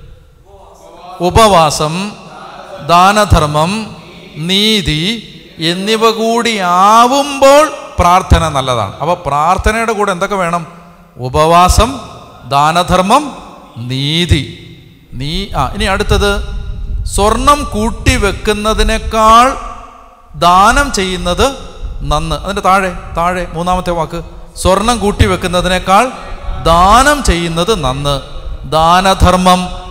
ഉപവാസം ദാനധർമ്മം നീതി എന്നിവ കൂടി ആവുമ്പോൾ പ്രാർത്ഥന നല്ലതാണ് അപ്പോൾ പ്രാർത്ഥനയുടെ കൂടെ എന്തൊക്കെ വേണം ഉപവാസം ദാനധർമ്മം നീതി നീ ആ ഇനി അടുത്തത് സ്വർണം കൂട്ടി വെക്കുന്നതിനേക്കാൾ ദാനം ചെയ്യുന്നത് നന്ന് അതിൻ്റെ താഴെ താഴെ മൂന്നാമത്തെ വാക്ക് സ്വർണം കൂട്ടി വെക്കുന്നതിനേക്കാൾ ദാനം ചെയ്യുന്നത് നന്ന് ദാനധർമ്മം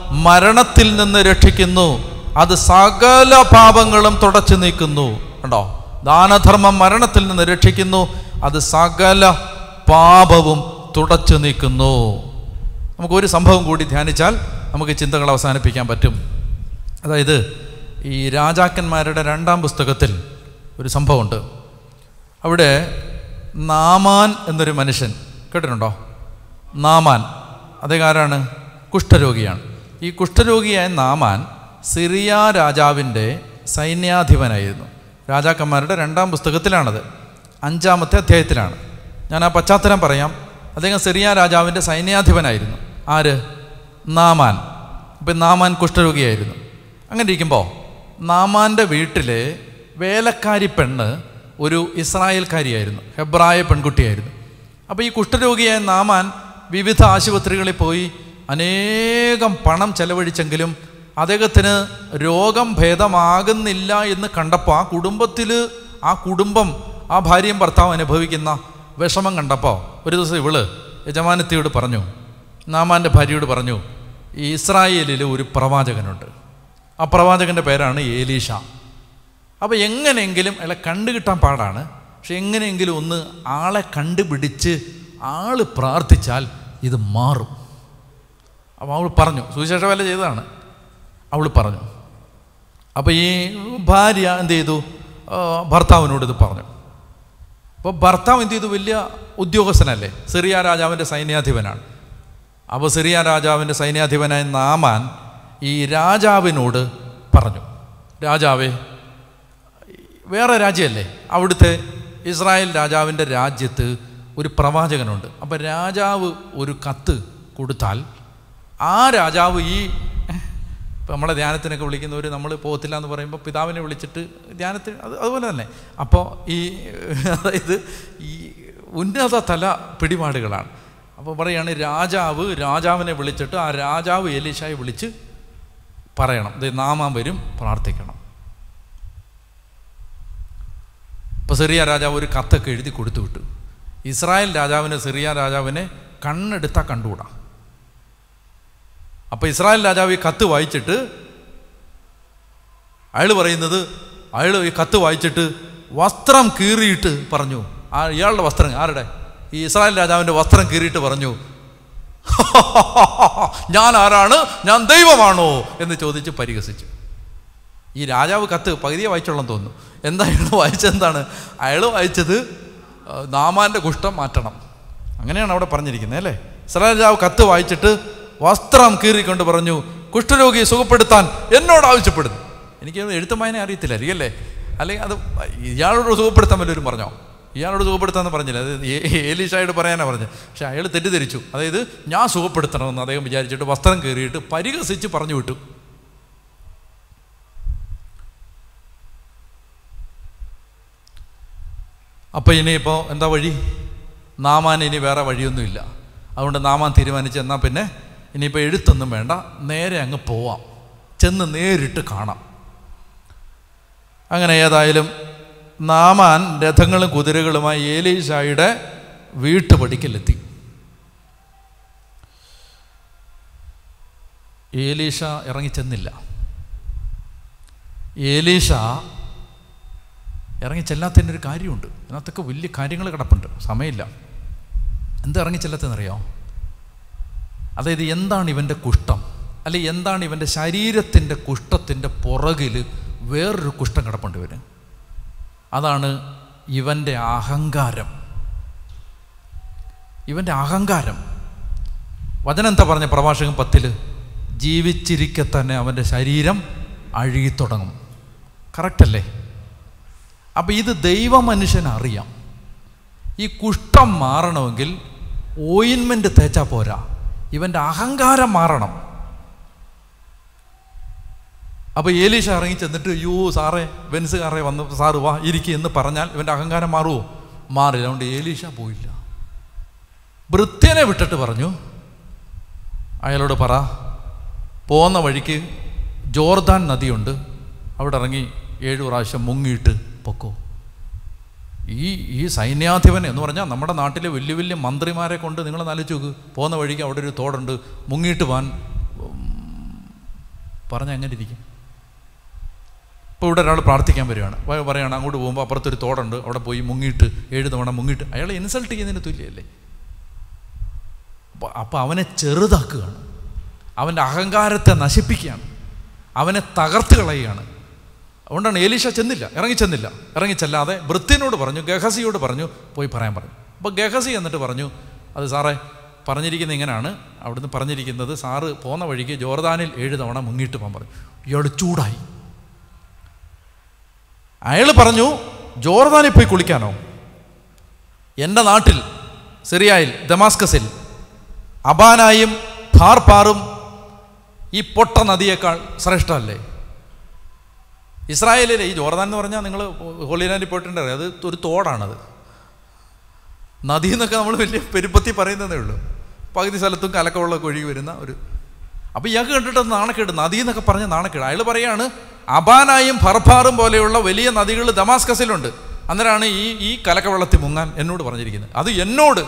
മരണത്തിൽ നിന്ന് രക്ഷിക്കുന്നു അത് സകല പാപങ്ങളും തുടച്ചു നീക്കുന്നു കണ്ടോ ദാനധർമ്മം മരണത്തിൽ നിന്ന് രക്ഷിക്കുന്നു അത് സകല പാപവും തുടച്ചു നീക്കുന്നു നമുക്ക് ഒരു സംഭവം കൂടി ധ്യാനിച്ചാൽ നമുക്ക് ചിന്തകൾ അവസാനിപ്പിക്കാൻ പറ്റും അതായത് ഈ രാജാക്കന്മാരുടെ രണ്ടാം പുസ്തകത്തിൽ ഒരു സംഭവമുണ്ട് അവിടെ നാമാൻ എന്നൊരു മനുഷ്യൻ കേട്ടിട്ടുണ്ടോ നാമാൻ അദ്ദേഹം ആരാണ് കുഷ്ഠരോഗിയാണ് ഈ കുഷ്ഠരോഗിയായ നാമാൻ സിറിയ രാജാവിൻ്റെ സൈന്യാധിപനായിരുന്നു രാജാക്കന്മാരുടെ രണ്ടാം പുസ്തകത്തിലാണത് അഞ്ചാമത്തെ അധ്യായത്തിലാണ് ഞാൻ ആ പശ്ചാത്തലം പറയാം അദ്ദേഹം സിറിയ രാജാവിൻ്റെ സൈന്യാധിപനായിരുന്നു ആര് നാമാൻ ഇപ്പം നാമാൻ കുഷ്ഠരോഗിയായിരുന്നു അങ്ങനെ ഇരിക്കുമ്പോൾ നാമാൻ്റെ വീട്ടിലെ വേലക്കാരി പെണ്ണ് ഒരു ഇസ്രായേൽക്കാരിയായിരുന്നു ഹെബ്രായ പെൺകുട്ടിയായിരുന്നു അപ്പോൾ ഈ കുഷ്ഠരോഗിയായ നാമാൻ വിവിധ ആശുപത്രികളിൽ പോയി അനേകം പണം ചെലവഴിച്ചെങ്കിലും അദ്ദേഹത്തിന് രോഗം ഭേദമാകുന്നില്ല എന്ന് കണ്ടപ്പോൾ ആ കുടുംബത്തിൽ ആ കുടുംബം ആ ഭാര്യയും ഭർത്താവും അനുഭവിക്കുന്ന വിഷമം കണ്ടപ്പോൾ ഒരു ദിവസം ഇവള് യജമാനത്തിയോട് പറഞ്ഞു നാമാൻ്റെ ഭാര്യയോട് പറഞ്ഞു ഈ ഇസ്രായേലിൽ ഒരു പ്രവാചകനുണ്ട് ആ പ്രവാചകൻ്റെ പേരാണ് ഏലീഷ അപ്പോൾ എങ്ങനെയെങ്കിലും അയാളെ കണ്ടുകിട്ടാൻ പാടാണ് പക്ഷെ എങ്ങനെയെങ്കിലും ഒന്ന് ആളെ കണ്ടുപിടിച്ച് ആൾ പ്രാർത്ഥിച്ചാൽ ഇത് മാറും അപ്പോൾ അവൾ പറഞ്ഞു സുവിശേഷ വേല ചെയ്തതാണ് അവൾ പറഞ്ഞു അപ്പോൾ ഈ ഭാര്യ എന്ത് ചെയ്തു ആ, ഭർത്താവിനോട് ഇത് പറഞ്ഞു അപ്പോൾ ഭർത്താവ് എന്ത് ചെയ്തു വലിയ ഉദ്യോഗസ്ഥനല്ലേ സിറിയ രാജാവിൻ്റെ സൈന്യാധിപനാണ് അപ്പോൾ സിറിയ രാജാവിൻ്റെ സൈന്യാധിപനായ നാമാൻ ഈ രാജാവിനോട് പറഞ്ഞു രാജാവേ വേറെ രാജ്യമല്ലേ അവിടുത്തെ ഇസ്രായേൽ രാജാവിൻ്റെ രാജ്യത്ത് ഒരു പ്രവാചകനുണ്ട് അപ്പോൾ രാജാവ് ഒരു കത്ത് കൊടുത്താൽ ആ രാജാവ് ഈ ഇപ്പം നമ്മളെ ധ്യാനത്തിനൊക്കെ വിളിക്കുന്നവർ നമ്മൾ പോകത്തില്ല എന്ന് പറയുമ്പോൾ പിതാവിനെ വിളിച്ചിട്ട് ധ്യാനത്തിന് അത് അതുപോലെ തന്നെ അപ്പോൾ ഈ അതായത് ഈ ഉന്നത തല പിടിപാടുകളാണ് അപ്പോൾ പറയുകയാണ് രാജാവ് രാജാവിനെ വിളിച്ചിട്ട് ആ രാജാവ് എലീഷായെ വിളിച്ച് പറയണം ഇത് നാമാൻ വരും പ്രാർത്ഥിക്കണം ഇപ്പോൾ സിറിയ രാജാവ് ഒരു കത്തൊക്കെ എഴുതി കൊടുത്തു വിട്ടു ഇസ്രായേൽ രാജാവിന് സിറിയ രാജാവിനെ കണ്ണെടുത്താൽ കണ്ടുകൂടാ അപ്പോൾ ഇസ്രായേൽ രാജാവ് ഈ കത്ത് വായിച്ചിട്ട് അയാൾ പറയുന്നത് അയാൾ ഈ കത്ത് വായിച്ചിട്ട് വസ്ത്രം കീറിയിട്ട് പറഞ്ഞു ആ ഇയാളുടെ വസ്ത്രം ആരുടെ ഈ ഇസ്രായേൽ രാജാവിൻ്റെ വസ്ത്രം കീറിയിട്ട് പറഞ്ഞു ഞാൻ ആരാണ് ഞാൻ ദൈവമാണോ എന്ന് ചോദിച്ച് പരിഹസിച്ചു ഈ രാജാവ് കത്ത് പകുതിയെ വായിച്ചോളാം തോന്നുന്നു എന്താ അയാൾ വായിച്ചെന്താണ് അയാൾ വായിച്ചത് ആ, നാമാൻ്റെ കുഷ്ഠം മാറ്റണം അങ്ങനെയാണ് അവിടെ പറഞ്ഞിരിക്കുന്നത് അല്ലേ ഇസ്രായേൽ രാജാവ് കത്ത് വായിച്ചിട്ട് വസ്ത്രം കീറിക്കൊണ്ട് പറഞ്ഞു കുഷ്ഠരോഗിയെ സുഖപ്പെടുത്താൻ എന്നോട് ആവശ്യപ്പെടുന്നു എനിക്ക് എഴുത്തും വായന അറിയത്തില്ല അല്ലേ അല്ലെങ്കിൽ അത് ഇയാളോട് സുഖപ്പെടുത്താൻ വല്ലവരും പറഞ്ഞോ ഇയാളോട് സുഖപ്പെടുത്താമെന്ന് പറഞ്ഞില്ല അത് ഏ- ഏലീഷായോട് പറയാനാണ് പറഞ്ഞത് പക്ഷെ അയാൾ തെറ്റിദ്ധരിച്ചു അതായത് ഞാൻ സുഖപ്പെടുത്തണമെന്ന് അദ്ദേഹം വിചാരിച്ചിട്ട് വസ്ത്രം കീറിയിട്ട് പരിഹസിച്ച് പറഞ്ഞു വിട്ടു അപ്പോൾ ഇനിയിപ്പോൾ എന്താ വഴി നാമാൻ ഇനി വേറെ വഴിയൊന്നുമില്ല അതുകൊണ്ട് നാമാൻ തീരുമാനിച്ച് എന്നാൽ പിന്നെ ഇനിയിപ്പോൾ എഴുത്തൊന്നും വേണ്ട നേരെ അങ്ങ് പോവാം ചെന്ന് നേരിട്ട് കാണാം അങ്ങനെ ഏതായാലും നാമാൻ രഥങ്ങളും കുതിരകളുമായി ഏലീഷായുടെ വീട്ടുപടിക്കലെത്തി ഏലീഷ ഇറങ്ങിച്ചെന്നില്ല ഏലീഷ ഇറങ്ങി ചെല്ലാത്തതിൻ്റെ ഒരു കാര്യമുണ്ട് അതിനകത്തൊക്കെ വലിയ കാര്യങ്ങൾ കിടപ്പുണ്ട് സമയമില്ല എന്താ ഇറങ്ങി ചെല്ലാത്തതെന്നറിയോ അതായത് എന്താണ് ഇവൻ്റെ കുഷ്ഠം അല്ലെ എന്താണ് ഇവൻ്റെ ശരീരത്തിൻ്റെ കുഷ്ഠത്തിൻ്റെ പുറകിൽ വേറൊരു കുഷ്ഠം കിടപ്പുണ്ട് ഇവന് അതാണ് ഇവൻ്റെ അഹങ്കാരം ഇവൻ്റെ അഹങ്കാരം വചനം എന്താ പറഞ്ഞ പ്രഭാഷകൻ പത്തിൽ ജീവിച്ചിരിക്കെ തന്നെ അവൻ്റെ ശരീരം അഴുകിത്തുടങ്ങും കറക്റ്റല്ലേ അപ്പം ഇത് ദൈവമനുഷ്യൻ അറിയാം ഈ കുഷ്ഠം മാറണമെങ്കിൽ ഓയിൻമെൻറ്റ് തേച്ചാൽ പോരാ ഇവൻ്റെ അഹങ്കാരം മാറണം അപ്പോൾ ഏലീഷ ഇറങ്ങി ചെന്നിട്ട് അയ്യോ സാറേ ബെൻസ് കാറേ വന്ന് സാറ് വാ ഇരിക്കുക എന്ന് പറഞ്ഞാൽ ഇവൻ്റെ അഹങ്കാരം മാറുമോ മാറില്ല അതുകൊണ്ട് ഏലീഷ പോയില്ല ഭൃത്യനെ വിട്ടിട്ട് പറഞ്ഞു അയാളോട് പറ പോകുന്ന വഴിക്ക് ജോർദാൻ നദിയുണ്ട് അവിടെ ഇറങ്ങി ഏഴു പ്രാവശ്യം മുങ്ങിയിട്ട് പൊക്കോ ഈ ഈ സൈന്യാധിപൻ എന്ന് പറഞ്ഞാൽ നമ്മുടെ നാട്ടിലെ വലിയ വലിയ മന്ത്രിമാരെ കൊണ്ട് നിങ്ങൾ നാലിച്ചു നോക്ക് പോകുന്ന വഴിക്ക് അവിടെ ഒരു തോടുണ്ട് മുങ്ങിയിട്ട് പോകാൻ ഉം, പറഞ്ഞ അങ്ങനെ ഇരിക്കും ഇപ്പോൾ ഇവിടെ ഒരാൾ പ്രാർത്ഥിക്കാൻ വരികയാണ് പ- പറയുകയാണ് അങ്ങോട്ട് പോകുമ്പോൾ അപ്പുറത്തൊരു തോടുണ്ട് അവിടെ പോയി മുങ്ങിയിട്ട് ഏഴ് തവണ മുങ്ങിയിട്ട് അയാളെ ഇൻസൾട്ട് ചെയ്യുന്നതിന് തുല്യമല്ലേ അപ്പോൾ അപ്പോൾ അവനെ ചെറുതാക്കുകയാണ് അവൻ്റെ അഹങ്കാരത്തെ നശിപ്പിക്കുകയാണ് അവനെ തകർത്ത് കളയുകയാണ് അതുകൊണ്ടാണ് ഏലീഷ ചെന്നില്ല ഇറങ്ങി ചെന്നില്ല ഇറങ്ങി ചെല്ലാതെ വൃത്തിനോട് പറഞ്ഞു ഗഹസിയോട് പറഞ്ഞു പോയി പറയാൻ പറഞ്ഞു അപ്പോൾ ഗഹസി എന്നിട്ട് പറഞ്ഞു അത് സാറേ പറഞ്ഞിരിക്കുന്നത് ഇങ്ങനെയാണ് അവിടുന്ന് പറഞ്ഞിരിക്കുന്നത് സാറ് പോന്ന വഴിക്ക് ജോർദാനിൽ ഏഴ് തവണ മുങ്ങിയിട്ട് പോകാൻ പറഞ്ഞു ഇയാൾ ചൂടായി അയാൾ പറഞ്ഞു ജോർദാനിൽ പോയി കുളിക്കാനോ എൻ്റെ നാട്ടിൽ സിറിയായിൽ ദമാസ്കസിൽ അബാനായും ധാർപാറും ഈ പൊട്ട നദിയേക്കാൾ ശ്രേഷ്ഠമല്ലേ ഇസ്രായേലിലെ ഈ ജോർദാൻ എന്ന് പറഞ്ഞാൽ നിങ്ങൾ ഹോളിനാൻഡിൽ പോയിട്ടുണ്ടറിയാം അത് ഒരു തോടാണത് നദി എന്നൊക്കെ നമ്മൾ വലിയ പെരുപ്പത്തി പറയുന്നതേ ഉള്ളൂ പകുതി സ്ഥലത്തും കലക്കവെള്ളമൊക്കെ ഒഴുകി വരുന്ന ഒരു അപ്പോൾ ഇയാൾക്ക് കണ്ടിട്ട് അത് നാണക്കേട് നദി എന്നൊക്കെ പറഞ്ഞ നാണക്കേട് അയാൾ പറയാണ് അബാനായും ഫർഫാറും പോലെയുള്ള വലിയ നദികൾ ദമാസ്കസിലുണ്ട് അന്നേരമാണ് ഈ ഈ കലക്കവെള്ളത്തിൽ മുങ്ങാൻ എന്നോട് പറഞ്ഞിരിക്കുന്നത് അത് എന്നോട്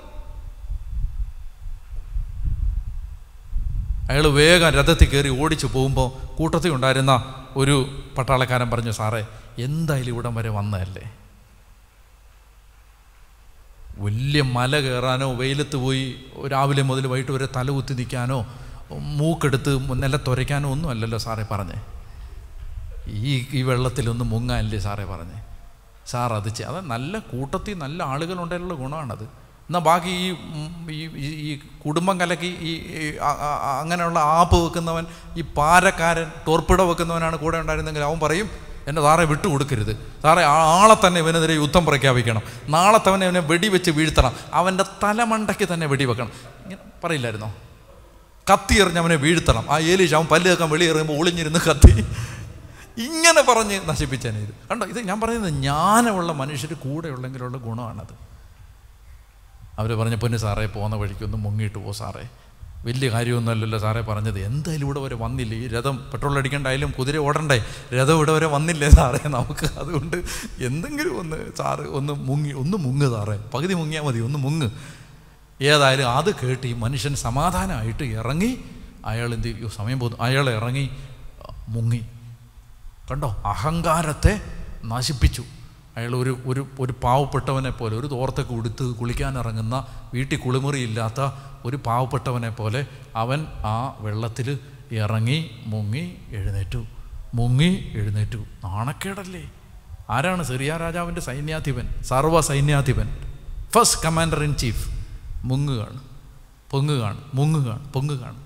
അയാൾ വേഗം രഥത്തിൽ കയറി ഓടിച്ചു പോകുമ്പോൾ കൂട്ടത്തിൽ ഉണ്ടായിരുന്ന ഒരു പട്ടാളക്കാരൻ പറഞ്ഞു സാറേ എന്തായാലും ഇവിടം വരെ വന്നതല്ലേ വലിയ മല കയറാനോ വെയിലത്ത് പോയി രാവിലെ മുതൽ വൈകിട്ട് വരെ തല കുത്തി നിൽക്കാനോ മൂക്കെടുത്ത് നിലത്തുരയ്ക്കാനോ ഒന്നും അല്ലല്ലോ സാറേ പറഞ്ഞേ ഈ ഈ വെള്ളത്തിലൊന്ന് മുങ്ങാനല്ലേ സാറേ പറഞ്ഞേ സാർ അത് ചെയ്യ അത് നല്ല കൂട്ടത്തിൽ നല്ല ആളുകളുണ്ടായുള്ള ഗുണമാണത് എന്നാൽ ബാക്കി ഈ ഉം, ഈ ഈ- ഈ കുടുംബം കലക്കി ഈ ഈ ആ- ആ- ആ- അങ്ങനെയുള്ള ആപ്പ് വെക്കുന്നവൻ ഈ പാരക്കാരൻ ടോർപ്പിട വെക്കുന്നവനാണ് കൂടെ ഉണ്ടായിരുന്നെങ്കിൽ അവൻ പറയും എന്നെ സാറെ വിട്ടു കൊടുക്കരുത് സാറേ ആ ആളെ തന്നെ ഇവനെതിരെ യുദ്ധം പ്രഖ്യാപിക്കണം നാളെ തന്നെ ഇവനെ വെടിവെച്ച് വീഴ്ത്തണം അവൻ്റെ തലമണ്ടയ്ക്ക് തന്നെ വെടിവെക്കണം ഇങ്ങനെ പറയില്ലായിരുന്നോ കത്തി എറിഞ്ഞ് അവനെ വീഴ്ത്തണം ആ ഏലീഷ് അവൻ പല്ല് കേൾക്കാൻ വെളിയെറിയുമ്പോൾ ഒളിഞ്ഞിരുന്ന് കത്തി ഇങ്ങനെ പറഞ്ഞ് നശിപ്പിച്ചേനെ ഇത് കണ്ടോ ഇത് ഞാൻ പറയുന്നത് ജ്ഞാനമുള്ള മനുഷ്യർ കൂടെ ഉള്ളെങ്കിലുള്ള ഗുണമാണത് അവർ പറഞ്ഞ പൊന്ന് സാറേ പോകുന്ന വഴിക്കൊന്ന് മുങ്ങിയിട്ട് പോ സാറേ വലിയ കാര്യമൊന്നുമല്ലല്ലോ സാറേ പറഞ്ഞത് എന്തായാലും ഇവിടെ വരെ വന്നില്ല ഈ രഥം പെട്രോൾ അടിക്കണ്ടായാലും കുതിര ഓടണ്ടേ രഥം ഇവിടെ വരെ വന്നില്ലേ സാറേ നമുക്ക് അതുകൊണ്ട് എന്തെങ്കിലും ഒന്ന് സാറ് ഒന്ന് മുങ്ങി ഒന്ന് മുങ്ങ് സാറേ പകുതി മുങ്ങിയാൽ മതി ഒന്ന് മുങ്ങ് ഏതായാലും അത് കേട്ട് ഈ മനുഷ്യൻ സമാധാനമായിട്ട് ഇറങ്ങി അയാൾ എന്ത് ചെയ്യും സമയം പോകുന്നു അയാൾ ഇറങ്ങി അഹ്, മുങ്ങി കണ്ടോ അഹങ്കാരത്തെ നശിപ്പിച്ചു അയാൾ ഒരു ഒരു ഒരു പാവപ്പെട്ടവനെ പോലെ ഒരു തോർത്തൊക്കെ ഉടുത്ത് കുളിക്കാൻ ഇറങ്ങുന്ന വീട്ടിൽ കുളിമുറിയില്ലാത്ത ഒരു പാവപ്പെട്ടവനെ പോലെ അവൻ ആ വെള്ളത്തിൽ ഇറങ്ങി മുങ്ങി എഴുന്നേറ്റു മുങ്ങി എഴുന്നേറ്റു നാണക്കേടല്ലേ ആരാണ് സിറിയ രാജാവിൻ്റെ സൈന്യാധിപൻ സർവ്വ സൈന്യാധിപൻ ഫസ്റ്റ് കമാൻഡർ ഇൻ ചീഫ് മുങ്ങുകയാണ് പൊങ്ങുകയാണ് മുങ്ങുകയാണ് പൊങ്ങുകയാണ്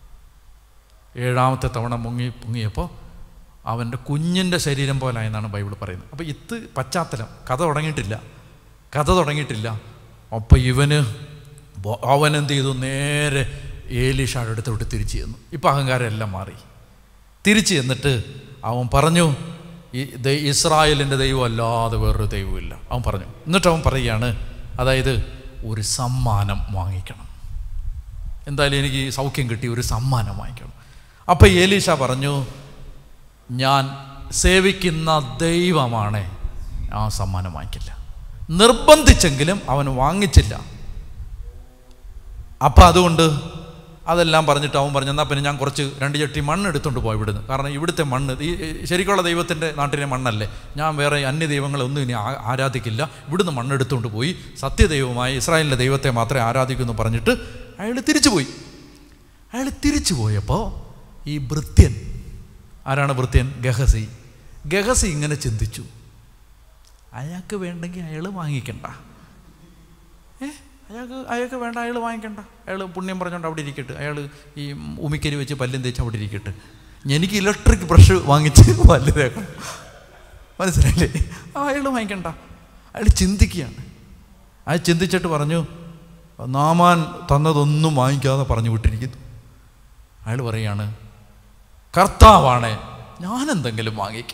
ഏഴാമത്തെ തവണ മുങ്ങി പൊങ്ങിയപ്പോൾ അവൻ്റെ കുഞ്ഞിൻ്റെ ശരീരം പോലെ എന്നാണ് ബൈബിൾ പറയുന്നത് അപ്പോൾ ഇത് പശ്ചാത്തലം കഥ തുടങ്ങിയിട്ടില്ല കഥ തുടങ്ങിയിട്ടില്ല അപ്പോൾ ഇവന് ബോ- അവൻ എന്ത് ചെയ്തു നേരെ ഏലീഷായുടെ അടുത്തോട്ട് തിരിച്ചു ചെന്നു ഇപ്പം അഹങ്കാരം എല്ലാം മാറി തിരിച്ചു ചെന്നിട്ട് അവൻ പറഞ്ഞു ഈ ദൈ- ഇസ്രായേലിൻ്റെ ദൈവം അല്ലാതെ വേറൊരു ദൈവമില്ല അവൻ പറഞ്ഞു എന്നിട്ട് അവൻ പറയുകയാണ് അതായത് ഒരു സമ്മാനം വാങ്ങിക്കണം എന്തായാലും എനിക്ക് ഈ സൗഖ്യം കിട്ടി ഒരു സമ്മാനം വാങ്ങിക്കണം അപ്പം ഏലീഷ പറഞ്ഞു ഞാൻ സേവിക്കുന്ന ദൈവമാണ് ആ സമ്മാനം വാങ്ങിക്കില്ല നിർബന്ധിച്ചെങ്കിലും അവൻ വാങ്ങിച്ചില്ല അപ്പം അതുകൊണ്ട് അതെല്ലാം പറഞ്ഞിട്ട് അവൻ പറഞ്ഞു എന്നാൽ പിന്നെ ഞാൻ കുറച്ച് രണ്ട് ചട്ടി മണ്ണ് എടുത്തുകൊണ്ട് പോയി ഇവിടുന്ന് കാരണം ഇവിടുത്തെ മണ്ണ് ഈ ഈ ശരിക്കുള്ള ദൈവത്തിൻ്റെ നാട്ടിലെ മണ്ണല്ലേ ഞാൻ വേറെ അന്യ ദൈവങ്ങളെ ഒന്നും ഇനി ആ- ആരാധിക്കില്ല ഇവിടുന്ന് മണ്ണെടുത്തുകൊണ്ട് പോയി സത്യദൈവമായ ഇസ്രായേലിൻ്റെ ദൈവത്തെ മാത്രമേ ആരാധിക്കൂ എന്ന് പറഞ്ഞിട്ട് അയാൾ തിരിച്ചുപോയി അയാൾ തിരിച്ചു പോയപ്പോൾ ഈ ഭൃത്യൻ ആരാണ് ഭൃത്യൻ ഗഹസി ഗഹസി ഇങ്ങനെ ചിന്തിച്ചു അയാൾക്ക് വേണ്ടെങ്കിൽ അയാൾ വാങ്ങിക്കണ്ട ഏ അയാൾക്ക് അയാൾക്ക് വേണ്ട അയാൾ വാങ്ങിക്കണ്ട അയാൾ പുണ്യം പറഞ്ഞുകൊണ്ട് അവിടെ ഇരിക്കട്ടെ അയാൾ ഈ ഉമിക്കരി വെച്ച് പല്ലും തേച്ച് അവിടെ ഇരിക്കട്ടെ എനിക്ക് ഇലക്ട്രിക് ബ്രഷ് വാങ്ങിച്ച് പല്ല് തേക്കണം മനസ്സിലായില്ലേ ആ അയാൾ വാങ്ങിക്കണ്ട അയാൾ ചിന്തിക്കുകയാണ് അയാൾ ചിന്തിച്ചിട്ട് പറഞ്ഞു നാമാൻ തന്നതൊന്നും വാങ്ങിക്കാതെ പറഞ്ഞു വിട്ടിരിക്കുന്നു അയാൾ പറയാണ് കർത്താവാണ് ഞാൻ എന്തെങ്കിലും വാങ്ങിക്കും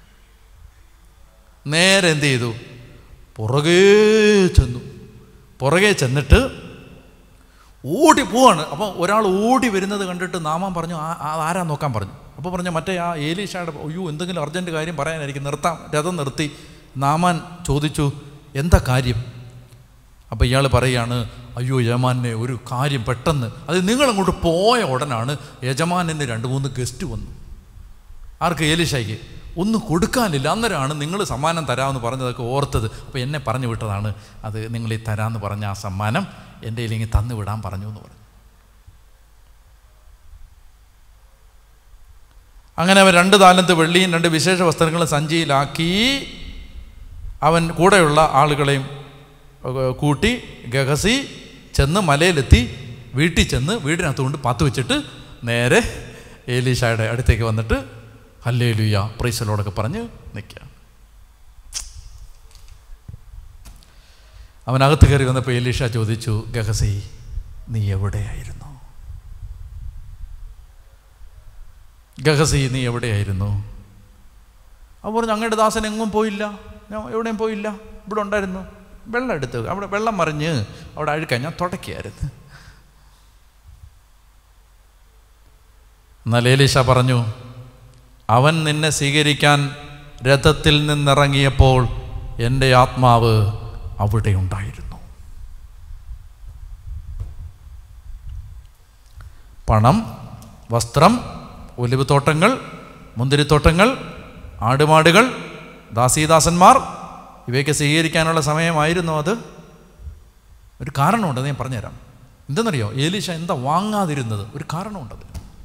നേരെ എന്ത് ചെയ്തു പുറകേ ചെന്നു പുറകെ ചെന്നിട്ട് ഓടി പോവാണ് അപ്പോൾ ഒരാൾ ഓടി വരുന്നത് കണ്ടിട്ട് നാമം പറഞ്ഞു ആ ആ- ആരാ നോക്കാൻ പറഞ്ഞു അപ്പോൾ പറഞ്ഞു മറ്റേ ആ ഏലീഷയുടെ അയ്യോ എന്തെങ്കിലും അർജൻറ്റ് കാര്യം പറയാനായിരിക്കും നിർത്താം രഥം നിർത്തി നാമാൻ ചോദിച്ചു എന്താ കാര്യം അപ്പോൾ ഇയാൾ പറയാണ് അയ്യോ യജമാനെ ഒരു കാര്യം പെട്ടെന്ന് അത് നിങ്ങളങ്ങോട്ട് പോയ ഉടനാണ് യജമാനന് രണ്ട് മൂന്ന് ഗസ്റ്റ് വന്നു ആർക്ക് ഏലിശായിക്ക് ഒന്നും കൊടുക്കാനില്ല അന്നേരമാണ് നിങ്ങൾ സമ്മാനം തരാമെന്ന് പറഞ്ഞതൊക്കെ ഓർത്തത് അപ്പോൾ എന്നെ പറഞ്ഞു വിട്ടതാണ് അത് നിങ്ങൾ ഈ തരാമെന്ന് പറഞ്ഞ ആ സമ്മാനം എൻ്റെ ഇല്ലെങ്കിൽ തന്നു വിടാൻ പറഞ്ഞു എന്ന് പറഞ്ഞു അങ്ങനെ അവൻ രണ്ട് താലന്ത് വെള്ളിയും രണ്ട് വിശേഷ വസ്ത്രങ്ങളും സഞ്ചിയിലാക്കി അവൻ കൂടെയുള്ള ആളുകളെയും ഏർ, കൂട്ടി ഗഹസി ചെന്ന് മലയിലെത്തി വീട്ടിൽ ചെന്ന് വീടിനകത്ത് കൊണ്ട് പാത്ത് വെച്ചിട്ട് നേരെ ഏലീഷായുടെ അടുത്തേക്ക് വന്നിട്ട് ഹല്ലേ ലുയ പ്രൈസലോടൊക്കെ പറഞ്ഞ് നിൽക്കുക അവനകത്ത് കയറി വന്നപ്പോൾ ഏലീഷ ചോദിച്ചു ഗഹസി നീ എവിടെയായിരുന്നു ഗഹസി നീ എവിടെയായിരുന്നു അവ പറഞ്ഞു അങ്ങയുടെ ദാസൻ എങ്ങും പോയില്ല ഞാൻ എവിടെയും പോയില്ല ഇവിടെ ഉണ്ടായിരുന്നു വെള്ളം എടുത്ത് അവിടെ വെള്ളം മറിഞ്ഞ് അവിടെ അഴുക്കാൻ ഞാൻ തുടയ്ക്കായിരുന്നു എന്നാൽ ഏലീഷ പറഞ്ഞു അവൻ നിന്നെ സ്വീകരിക്കാൻ രഥത്തിൽ നിന്നിറങ്ങിയപ്പോൾ എൻ്റെ ആത്മാവ് അവിടെ ഉണ്ടായിരുന്നു പണം വസ്ത്രം ഒലിവുതോട്ടങ്ങൾ മുന്തിരിത്തോട്ടങ്ങൾ ആടുമാടുകൾ ദാസീദാസന്മാർ ഇവയൊക്കെ സ്വീകരിക്കാനുള്ള സമയമായിരുന്നു അത് ഒരു കാരണമുണ്ട് അത് ഞാൻ പറഞ്ഞുതരാം എന്തെന്നറിയോ ഏലീഷ എന്താ വാങ്ങാതിരുന്നത് ഒരു കാരണമുണ്ടത്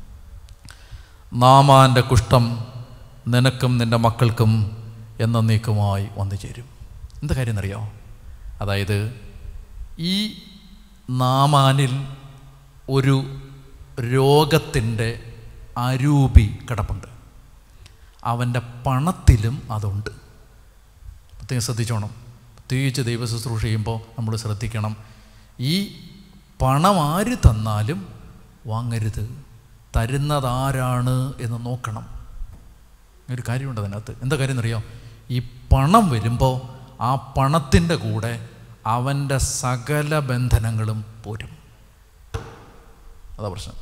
നാമാൻ്റെ കുഷ്ഠം നിനക്കും നിൻ്റെ മക്കൾക്കും എന്നേക്കുമായി വന്നു ചേരും എന്താ കാര്യം എന്നറിയോ അതായത് ഈ നാമാനിൽ ഒരു രോഗത്തിൻ്റെ അരൂപി കിടപ്പുണ്ട് അവൻ്റെ പണത്തിലും അതുണ്ട് പ്രത്യേകം ശ്രദ്ധിച്ചോണം പ്രത്യേകിച്ച് ദൈവ ശുശ്രൂഷ ചെയ്യുമ്പോൾ നമ്മൾ ശ്രദ്ധിക്കണം ഈ പണം ആര് തന്നാലും വാങ്ങരുത് തരുന്നതാരാണ് എന്ന് നോക്കണം ഒരു കാര്യമുണ്ട് അതിനകത്ത് എന്താ കാര്യം എന്നറിയോ ഈ പണം വരുമ്പോൾ ആ പണത്തിൻ്റെ കൂടെ അവൻ്റെ സകല ബന്ധനങ്ങളും പോരും അതാ പ്രശ്നം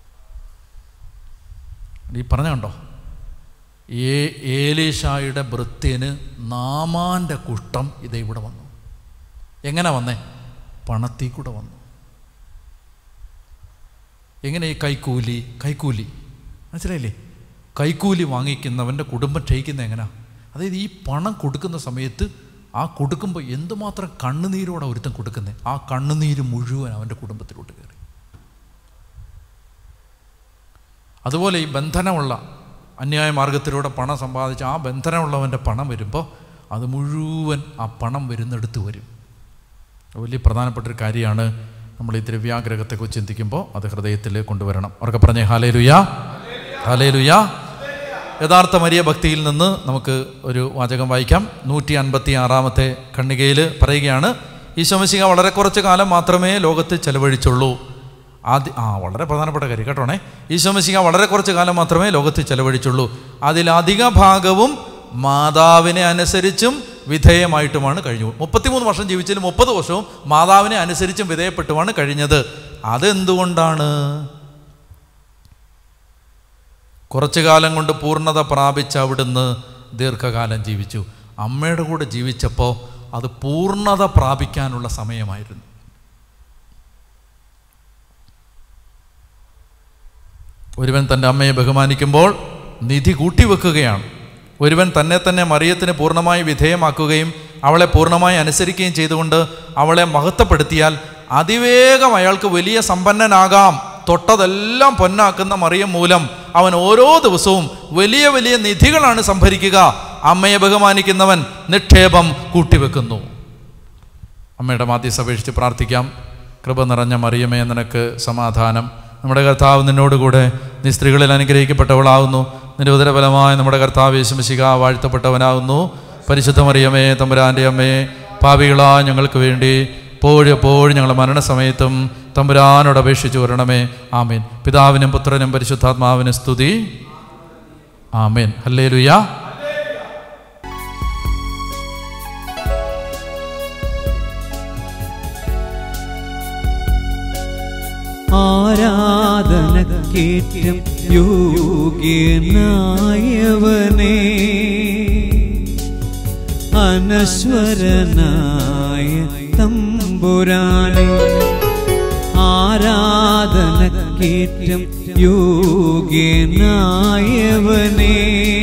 ഈ പറഞ്ഞ കണ്ടോ ഏ ഏലീഷായുടെ ഭൃത്യന് നാമാൻ്റെ കുഷ്ഠം ഇത് ഇവിടെ വന്നു എങ്ങനെ വന്നേ പണത്തിൽ കൂടെ വന്നു എങ്ങനെ ഈ കൈക്കൂലി കൈക്കൂലി മനസ്സിലായില്ലേ കൈക്കൂലി വാങ്ങിക്കുന്നവൻ്റെ കുടുംബം ക്ഷയിക്കുന്ന എങ്ങനെയാ അതായത് ഈ പണം കൊടുക്കുന്ന സമയത്ത് ആ കൊടുക്കുമ്പോൾ എന്തുമാത്രം കണ്ണുനീരോടെ ഒരുത്തൻ കൊടുക്കുന്നത് ആ കണ്ണുനീര് മുഴുവൻ അവൻ്റെ കുടുംബത്തിലോട്ട് കയറി അതുപോലെ ഈ ബന്ധനമുള്ള അന്യായ മാർഗത്തിലൂടെ പണം സമ്പാദിച്ച് ആ ബന്ധനമുള്ളവൻ്റെ പണം വരുമ്പോൾ അത് മുഴുവൻ ആ പണം വരുന്നെടുത്ത് വരും വലിയ പ്രധാനപ്പെട്ടൊരു കാര്യമാണ് നമ്മൾ ഈ ദ്രവ്യാഗ്രഹത്തെക്കുറിച്ച് ചിന്തിക്കുമ്പോൾ അത് ഹൃദയത്തിൽ കൊണ്ടുവരണം അവർക്ക് പറഞ്ഞേ ഹാലേ ലുയാ ഹാലേ ലുയാ യഥാർത്ഥ മരിയ ഭക്തിയിൽ നിന്ന് നമുക്ക് ഒരു വാചകം വായിക്കാം നൂറ്റി അൻപത്തി ആറാമത്തെ ഖണ്ഡികയിൽ പറയുകയാണ് ഈശോമശിക വളരെ കുറച്ച് കാലം മാത്രമേ ലോകത്ത് ചെലവഴിച്ചുള്ളൂ ആദ്യ ആ വളരെ പ്രധാനപ്പെട്ട കാര്യം കേട്ടോണേ ഈശോമശിക വളരെ കുറച്ച് കാലം മാത്രമേ ലോകത്ത് ചെലവഴിച്ചുള്ളൂ അതിലധിക ഭാഗവും മാതാവിനെ അനുസരിച്ചും വിധേയമായിട്ടുമാണ് കഴിഞ്ഞു മുപ്പത്തിമൂന്ന് വർഷം ജീവിച്ചതിൽ മുപ്പത് വർഷവും മാതാവിനെ അനുസരിച്ചും വിധേയപ്പെട്ടുമാണ് കഴിഞ്ഞത് അതെന്തുകൊണ്ടാണ് കുറച്ചു കാലം കൊണ്ട് പൂർണ്ണത പ്രാപിച്ച അവിടുന്ന് ദീർഘകാലം ജീവിച്ചു അമ്മയുടെ കൂടെ ജീവിച്ചപ്പോൾ അത് പൂർണ്ണത പ്രാപിക്കാനുള്ള സമയമായിരുന്നു ഒരുവൻ തൻ്റെ അമ്മയെ ബഹുമാനിക്കുമ്പോൾ നിധി കൂട്ടിവെക്കുകയാണ് ഒരുവൻ തന്നെ തന്നെ മറിയത്തിന് പൂർണ്ണമായി വിധേയമാക്കുകയും അവളെ പൂർണ്ണമായി അനുസരിക്കുകയും ചെയ്തുകൊണ്ട് അവളെ മഹത്വപ്പെടുത്തിയാൽ അതിവേഗം അയാൾക്ക് വലിയ സമ്പന്നനാകാം തൊട്ടതെല്ലാം പൊന്നാക്കുന്ന മറിയം മൂലം അവൻ ഓരോ ദിവസവും വലിയ വലിയ നിധികളാണ് സംഭരിക്കുക അമ്മയെ ബഹുമാനിക്കുന്നവൻ നിക്ഷേപം കൂട്ടിവെക്കുന്നു അമ്മയുടെ മാധ്യസ്ഥ അപേക്ഷിച്ച് പ്രാർത്ഥിക്കാം കൃപ നിറഞ്ഞ മറിയമേ നിനക്ക് സമാധാനം നമ്മുടെ കർത്താവ് നിന്നോടുകൂടെ നീ സ്ത്രീകളിൽ അനുഗ്രഹിക്കപ്പെട്ടവളാകുന്നു നിന്റെ ഉദരഫലമായി നമ്മുടെ കർത്താവ് യേശുമിശിക വാഴ്ത്തപ്പെട്ടവനാകുന്നു പരിശുദ്ധ മറിയമേ തമ്പുരാൻ്റെ അമ്മയെ പാപികളാ ഞങ്ങൾക്ക് വേണ്ടി എപ്പോഴും എപ്പോഴും ഞങ്ങളുടെ മരണസമയത്തും തമ്പുരാനോട് അപേക്ഷിച്ചു വരണമേ ആമേൻ പിതാവിനും പുത്രനും പരിശുദ്ധാത്മാവിനും സ്തുതി ആമേൻ ഹല്ലേ ലുയാ ആരാധനക്കേറ്റം യോഗ്യനായവനേ അനശ്വരനായ തമ്പുരാനെ ആരാധനക്കേറ്റം യോഗ്യനായവനേ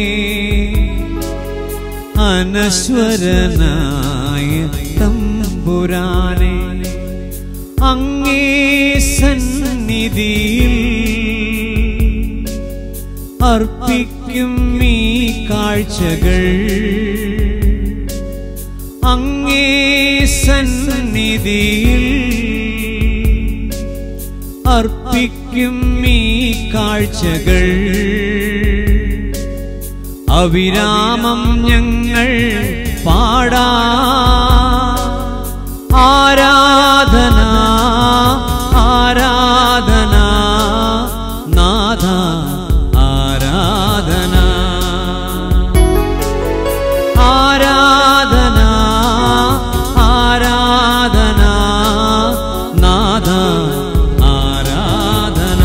അനശ്വരനായ തമ്പുരാനെ അങ്ങേ സന്നിധിയിൽ അർപ്പിക്കും ഈ കാഴ്ചകൾ അങ്ങേ സന്നിധിയിൽ അർപ്പിക്കും ഈ കാഴ്ചകൾ അവിരാമം ഞങ്ങൾ പാടാ ആരാധന ആരാധന നാഥ ആരാധന ആരാധന ആരാധന നാഥ ആരാധന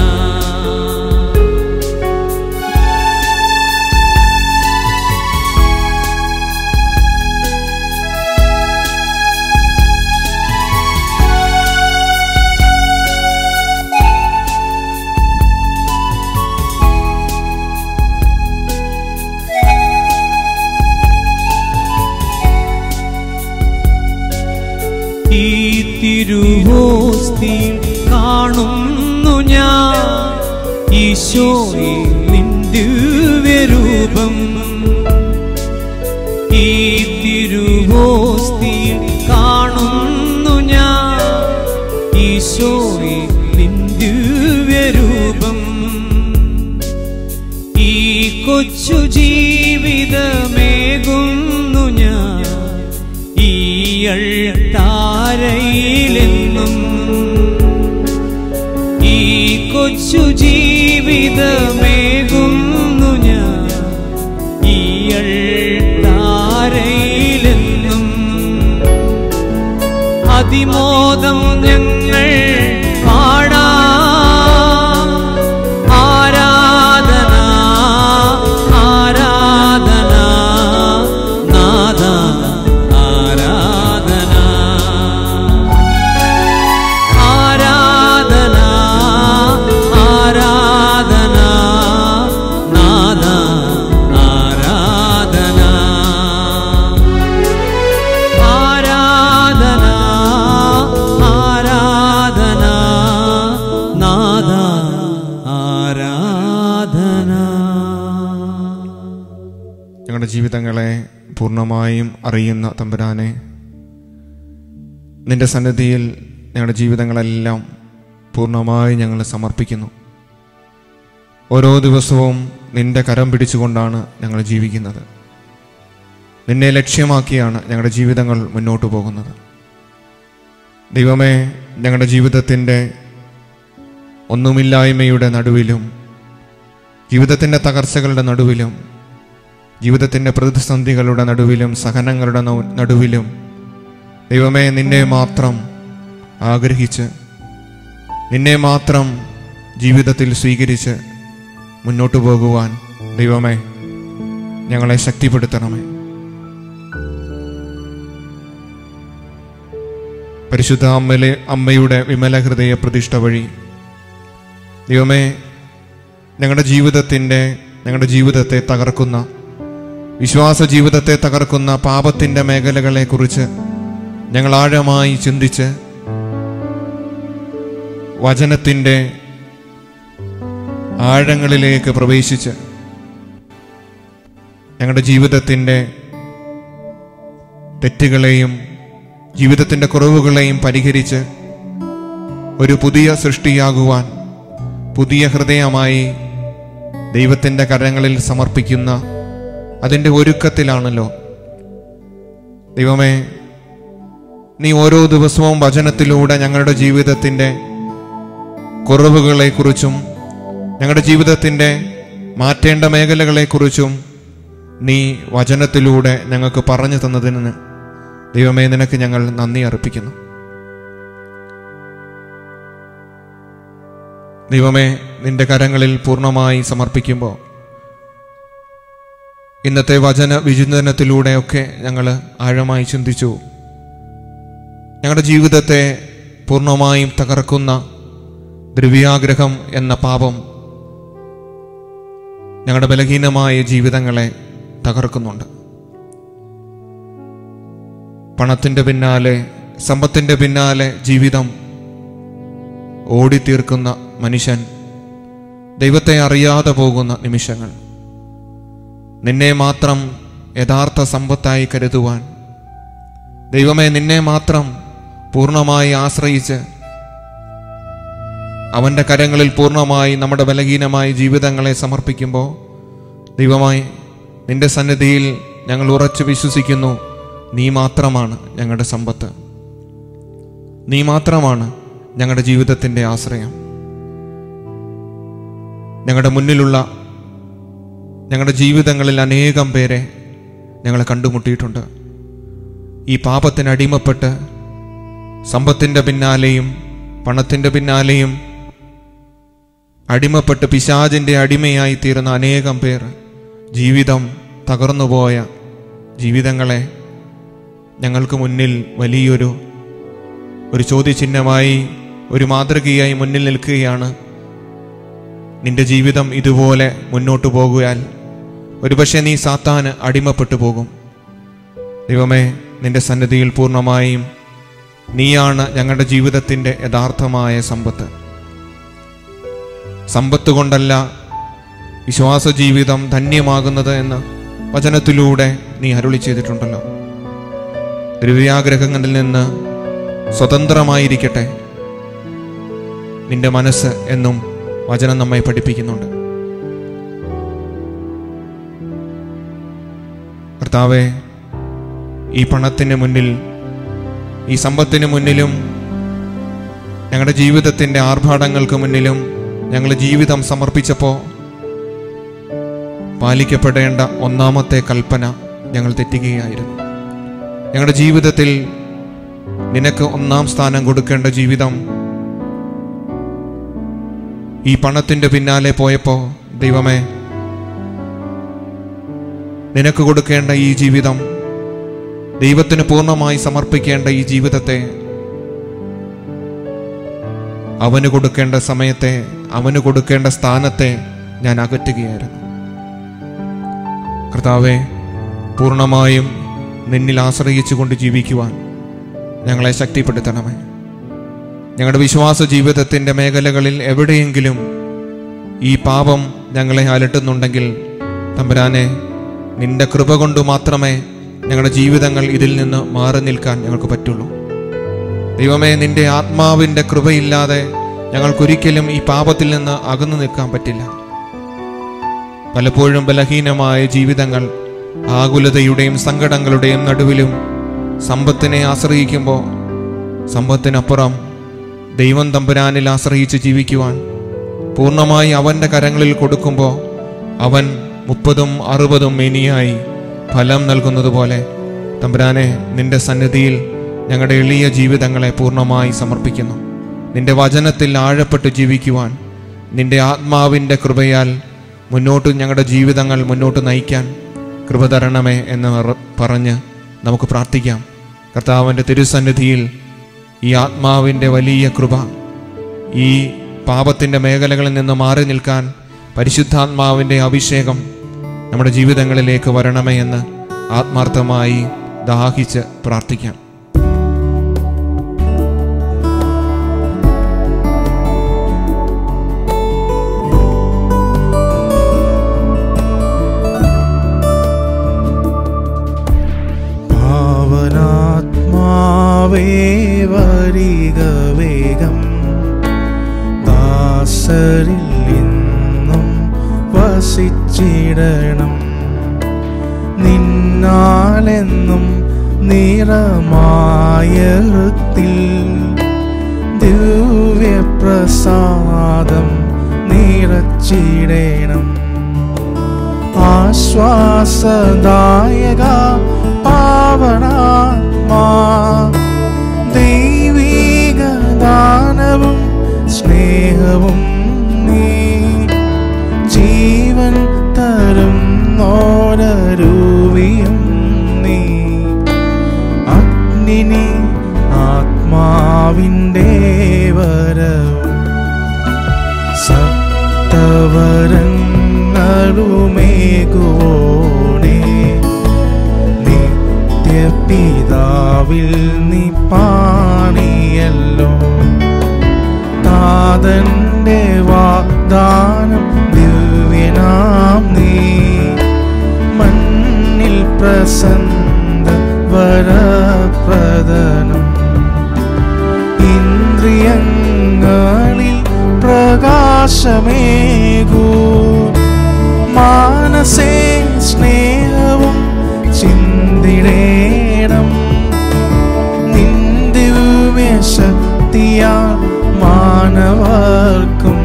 ഈ തിരുവോസ്തി കാണുന്നു ഞാൻ ഈശോയെ നിന്ദിവ്യരൂപം ഈ തിരുവോസ്തി കാണുന്നു ഞാൻ ഈശോയെ നിന്ദിവ്യരൂപം ഈ കൊച്ചു ജീവിതമേകുന്നു ഞാൻ ഈയൾ താരയിലെന്നും ഈ കൊച്ചു ജീവിതമേകുന്നു ഞാൻ ഈയൾ താരയിലെന്നും അതിമോദം ഞങ്ങൾ പാടാ ആരാധന ആരാധന നാഥ ആരാധന ആരാധന ആരാധന നാഥ ആരാധന ആരാധന ആരാധന നാഥ ആരാധന ഞങ്ങളുടെ ജീവിതങ്ങളെ പൂർണ്ണമായും അറിയുന്ന തമ്പുരാനെ നിന്റെ സന്നിധിയിൽ ഞങ്ങളുടെ ജീവിതങ്ങളെല്ലാം പൂർണ്ണമായി ഞങ്ങൾ സമർപ്പിക്കുന്നു ഓരോ ദിവസവും നിന്റെ കരം പിടിച്ചുകൊണ്ടാണ് ഞങ്ങൾ ജീവിക്കുന്നത് നിന്നെ ലക്ഷ്യമാക്കിയാണ് ഞങ്ങളുടെ ജീവിതങ്ങൾ മുന്നോട്ട് പോകുന്നത് ദൈവമേ ഞങ്ങളുടെ ജീവിതത്തിൻ്റെ ഒന്നുമില്ലായ്മയുടെ നടുവിലും ജീവിതത്തിൻ്റെ തകർച്ചകളുടെ നടുവിലും ജീവിതത്തിൻ്റെ പ്രതിസന്ധികളുടെ നടുവിലും സഹനങ്ങളുടെ നൗ- നടുവിലും ദൈവമേ നിന്നെ മാത്രം ആഗ്രഹിച്ച് നിന്നെ മാത്രം ജീവിതത്തിൽ സ്വീകരിച്ച് മുന്നോട്ട് പോകുവാൻ ദൈവമേ ഞങ്ങളെ ശക്തിപ്പെടുത്തണമേ പരിശുദ്ധ അമ്മയിലെ അമ്മയുടെ വിമല ഹൃദയ പ്രതിഷ്ഠ വഴി ദൈവമേ ഞങ്ങളുടെ ജീവിതത്തിൻ്റെ ഞങ്ങളുടെ ജീവിതത്തെ തകർക്കുന്ന വിശ്വാസ ജീവിതത്തെ തകർക്കുന്ന പാപത്തിൻ്റെ മേഖലകളെക്കുറിച്ച് ഞങ്ങൾ ആഴമായി ചിന്തിച്ച് വചനത്തിൻ്റെ ആഴങ്ങളിലേക്ക് പ്രവേശിച്ച് ഞങ്ങളുടെ ജീവിതത്തിൻ്റെ തെറ്റുകളെയും ജീവിതത്തിൻ്റെ കുറവുകളെയും പരിഹരിച്ച് ഒരു പുതിയ സൃഷ്ടിയാകുവാൻ പുതിയ ഹൃദയമായി ദൈവത്തിൻ്റെ കരങ്ങളിൽ സമർപ്പിക്കുന്ന അതിൻ്റെ ഒരുക്കത്തിലാണല്ലോ ദൈവമേ നീ ഓരോ ദിവസവും വചനത്തിലൂടെ ഞങ്ങളുടെ ജീവിതത്തിൻ്റെ കുറവുകളെക്കുറിച്ചും ഞങ്ങളുടെ ജീവിതത്തിൻ്റെ മാറ്റേണ്ട മേഖലകളെക്കുറിച്ചും നീ വചനത്തിലൂടെ ഞങ്ങൾക്ക് പറഞ്ഞു തന്നതിന് ദൈവമേ നിനക്ക് ഞങ്ങൾ നന്ദി അർപ്പിക്കുന്നു ദൈവമേ നിന്റെ കരങ്ങളിൽ പൂർണ്ണമായി സമർപ്പിക്കുമ്പോൾ ഇന്നത്തെ വചന വിചിന്തനത്തിലൂടെയൊക്കെ ഞങ്ങൾ ആഴമായി ചിന്തിച്ചു ഞങ്ങളുടെ ജീവിതത്തെ പൂർണ്ണമായും തകർക്കുന്ന ദ്രവ്യാഗ്രഹം എന്ന പാപം ഞങ്ങളുടെ ബലഹീനമായ ജീവിതങ്ങളെ തകർക്കുന്നുണ്ട് പണത്തിൻ്റെ പിന്നാലെ സമ്പത്തിൻ്റെ പിന്നാലെ ജീവിതം ഓടിത്തീർക്കുന്ന മനുഷ്യൻ ദൈവത്തെ അറിയാതെ പോകുന്ന നിമിഷങ്ങൾ നിന്നെ മാത്രം യഥാർത്ഥ സമ്പത്തായി കരുതുവാൻ ദൈവമേ നിന്നെ മാത്രം പൂർണ്ണമായി ആശ്രയിച്ച് അവൻ്റെ കരങ്ങളിൽ പൂർണ്ണമായി നമ്മുടെ ബലഹീനമായ ജീവിതങ്ങളെ സമർപ്പിക്കുമ്പോൾ ദൈവമായി നിന്റെ സന്നിധിയിൽ ഞങ്ങൾ ഉറച്ചു വിശ്വസിക്കുന്നു നീ മാത്രമാണ് ഞങ്ങളുടെ സമ്പത്ത് നീ മാത്രമാണ് ഞങ്ങളുടെ ജീവിതത്തിൻ്റെ ആശ്രയം ഞങ്ങളുടെ മുന്നിലുള്ള ഞങ്ങളുടെ ജീവിതങ്ങളിൽ അനേകം പേരെ ഞങ്ങൾ കണ്ടുമുട്ടിയിട്ടുണ്ട് ഈ പാപത്തിന് അടിമപ്പെട്ട് സമ്പത്തിൻ്റെ പിന്നാലെയും പണത്തിൻ്റെ പിന്നാലെയും അടിമപ്പെട്ട് പിശാചിൻ്റെ അടിമയായി തീർന്ന അനേകം പേർ ജീവിതം തകർന്നുപോയ ജീവിതങ്ങളെ ഞങ്ങൾക്ക് മുന്നിൽ വലിയൊരു ഒരു ചോദ്യചിഹ്നമായി ഒരു മാതൃകയായി മുന്നിൽ നിൽക്കുകയാണ് നിന്റെ ജീവിതം ഇതുപോലെ മുന്നോട്ട് പോകുകയാൽ ഒരുപക്ഷെ നീ സാത്താന് അടിമപ്പെട്ടു പോകും ദൈവമേ നിന്റെ സന്നിധിയിൽ പൂർണ്ണമായും നീയാണ് ഞങ്ങളുടെ ജീവിതത്തിൻ്റെ യഥാർത്ഥമായ സമ്പത്ത് സമ്പത്ത് കൊണ്ടല്ല വിശ്വാസ ജീവിതം ധന്യമാകുന്നത് എന്ന് വചനത്തിലൂടെ നീ അരുളി ചെയ്തിട്ടുണ്ടല്ലോ ദ്രവ്യാഗ്രഹങ്ങളിൽ നിന്ന് സ്വതന്ത്രമായിരിക്കട്ടെ നിന്റെ മനസ്സ് എന്നും വചനം നമ്മെ പഠിപ്പിക്കുന്നുണ്ട് കർത്താവെ ഈ പണത്തിന് മുന്നിൽ ഈ സമ്പത്തിന് മുന്നിലും ഞങ്ങളുടെ ജീവിതത്തിൻ്റെ ആർഭാടങ്ങൾക്ക് മുന്നിലും ഞങ്ങൾ ജീവിതം സമർപ്പിച്ചപ്പോൾ പാലിക്കപ്പെടേണ്ട ഒന്നാമത്തെ കൽപ്പന ഞങ്ങൾ തെറ്റുകയായിരുന്നു ഞങ്ങളുടെ ജീവിതത്തിൽ നിനക്ക് ഒന്നാം സ്ഥാനം കൊടുക്കേണ്ട ജീവിതം ഈ പണത്തിൻ്റെ പിന്നാലെ പോയപ്പോൾ ദൈവമേ നിനക്ക് കൊടുക്കേണ്ട ഈ ജീവിതം ദൈവത്തിന് പൂർണ്ണമായി സമർപ്പിക്കേണ്ട ഈ ജീവിതത്തെ അവന് കൊടുക്കേണ്ട സമയത്തെ അവന് കൊടുക്കേണ്ട സ്ഥാനത്തെ ഞാൻ അകറ്റുകയായിരുന്നു കർത്താവെ പൂർണ്ണമായും നിന്നിൽ ആശ്രയിച്ചുകൊണ്ട് ജീവിക്കുവാൻ ഞങ്ങളെ ശക്തിപ്പെടുത്തണമേ ഞങ്ങളുടെ വിശ്വാസ ജീവിതത്തിൻ്റെ മേഖലകളിൽ എവിടെയെങ്കിലും ഈ പാപം ഞങ്ങളെ അലട്ടുന്നുണ്ടെങ്കിൽ തമ്പുരാനെ നിന്റെ കൃപ കൊണ്ട് മാത്രമേ ഞങ്ങളുടെ ജീവിതങ്ങൾ ഇതിൽ നിന്ന് മാറി നിൽക്കാൻ ഞങ്ങൾക്ക് പറ്റുള്ളൂ ദൈവമേ നിന്റെ ആത്മാവിൻ്റെ കൃപയില്ലാതെ ഞങ്ങൾക്കൊരിക്കലും ഈ പാപത്തിൽ നിന്ന് അകന്നു നിൽക്കാൻ പറ്റില്ല പലപ്പോഴും ബലഹീനമായ ജീവിതങ്ങൾ ആകുലതയുടെയും സങ്കടങ്ങളുടെയും നടുവിലും സമ്പത്തിനെ ആശ്രയിക്കുമ്പോൾ സമ്പത്തിനപ്പുറം ദൈവം തമ്പുരാനിൽ ആശ്രയിച്ച് ജീവിക്കുവാൻ പൂർണ്ണമായി അവൻ്റെ കരങ്ങളിൽ കൊടുക്കുമ്പോൾ അവൻ മുപ്പതും അറുപതും മേനിയായി ഫലം നൽകുന്നത് പോലെ തമ്പുരാനെ നിന്റെ സന്നിധിയിൽ ഞങ്ങളുടെ എളിയ ജീവിതങ്ങളെ പൂർണ്ണമായി സമർപ്പിക്കുന്നു നിന്റെ വചനത്തിൽ ആഴപ്പെട്ട് ജീവിക്കുവാൻ നിന്റെ ആത്മാവിൻ്റെ കൃപയാൽ മുന്നോട്ട് ഞങ്ങളുടെ ജീവിതങ്ങൾ മുന്നോട്ട് നയിക്കാൻ കൃപ തരണമേ എന്ന് പറ- പറഞ്ഞ് നമുക്ക് പ്രാർത്ഥിക്കാം കർത്താവിൻ്റെ തിരുസന്നിധിയിൽ ഈ ആത്മാവിൻ്റെ വലിയ കൃപ ഈ പാപത്തിൻ്റെ മേഖലകളിൽ നിന്ന് മാറി നിൽക്കാൻ പരിശുദ്ധാത്മാവിൻ്റെ അഭിഷേകം നമ്മുടെ ജീവിതങ്ങളിലേക്ക് വരണമേ എന്ന് ആത്മാർത്ഥമായി ദാഹിച്ച് പ്രാർത്ഥിക്കാം പാവനാത്മാവേ വരിക വേഗം ദാസരിൽ ഇന്നും വസിച്ചിടണം നിന്നാലെന്നും നിറമായത്തിൽ ദിവ്യപ്രസാദം നിറച്ചിടണം ആശ്വാസദായക പാവനാത്മാ ദൈവീക ദാനവും സ്നേഹവും നീ ജീവൻ തരും നോരൂവിയും നീ അഗ്നിനി ആത്മ സകലസ്തവരങ്ങളുമേകുവോണേ നിത്യപിതാവിൽ നീ പാണിയല്ലോ താതന്റെ വാഗ്ദാനം ദിവ്യനാം നീ മണ്ണിൽ പ്രസന്ന വരപ്രദനം ഇന്ദ്രിയങ്ങളിൽ പ്രകാശമേകൂ മാനസേ സ്നേഹവും ചിന്തിടേണം നിന്ദിവ്യ ശക്തിയാ മാനവർക്കും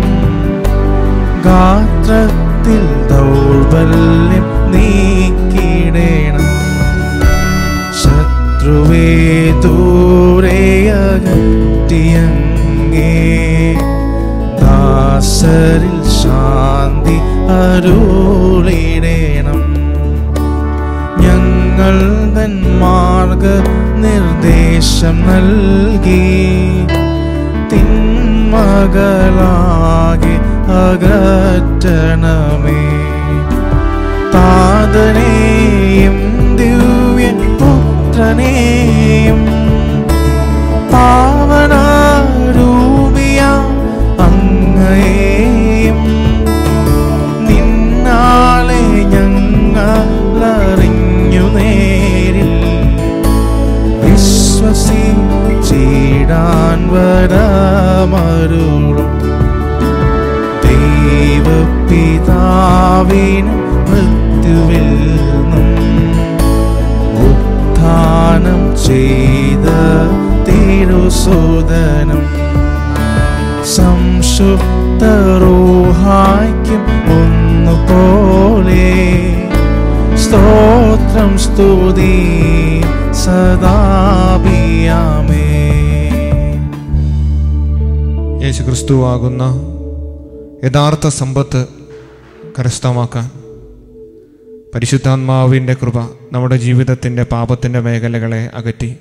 ഗാത്രത്തിൽ ദൗർബല്യം നീക്കിടേണം ശത്രുവേ ദൂരെയകറ്റിയങ്ങേ ദാസരിൽ ശാന്തി അരുളിടേണം ഞങ്ങൾ തൻ മാർഗ നിർദ്ദേശം നൽകി തിന്മകളാകെ അകറ്റണമേ താതനെയും ദിവ്യ പുത്രനെയും പാവനാരൂപിയ അങ്ങയെയും നിന്നാളെ ഞങ്ങളറിഞ്ഞു നേരിൽ വിശ്വസിച്ചിടാൻ വരമരുളും ദൈവപിതാവിന് മൃത്യുവിൽ നിന്നും ഉത്ഥാനം ചെയ്ത തിരുസൂദനം സംശുദ്ധ റൂഹായ്ക്കും ഒന്നുപോലെ സ്തോത്രം സ്തുതി സദാപിയാമേ യേശു ക്രിസ്തുവാകുന്ന യഥാർത്ഥ സമ്പത്ത് കരസ്ഥമാക്കാൻ പരിശുദ്ധാത്മാവിൻ്റെ കൃപ നമ്മുടെ ജീവിതത്തിൻ്റെ പാപത്തിൻ്റെ മേഖലകളെ അകറ്റി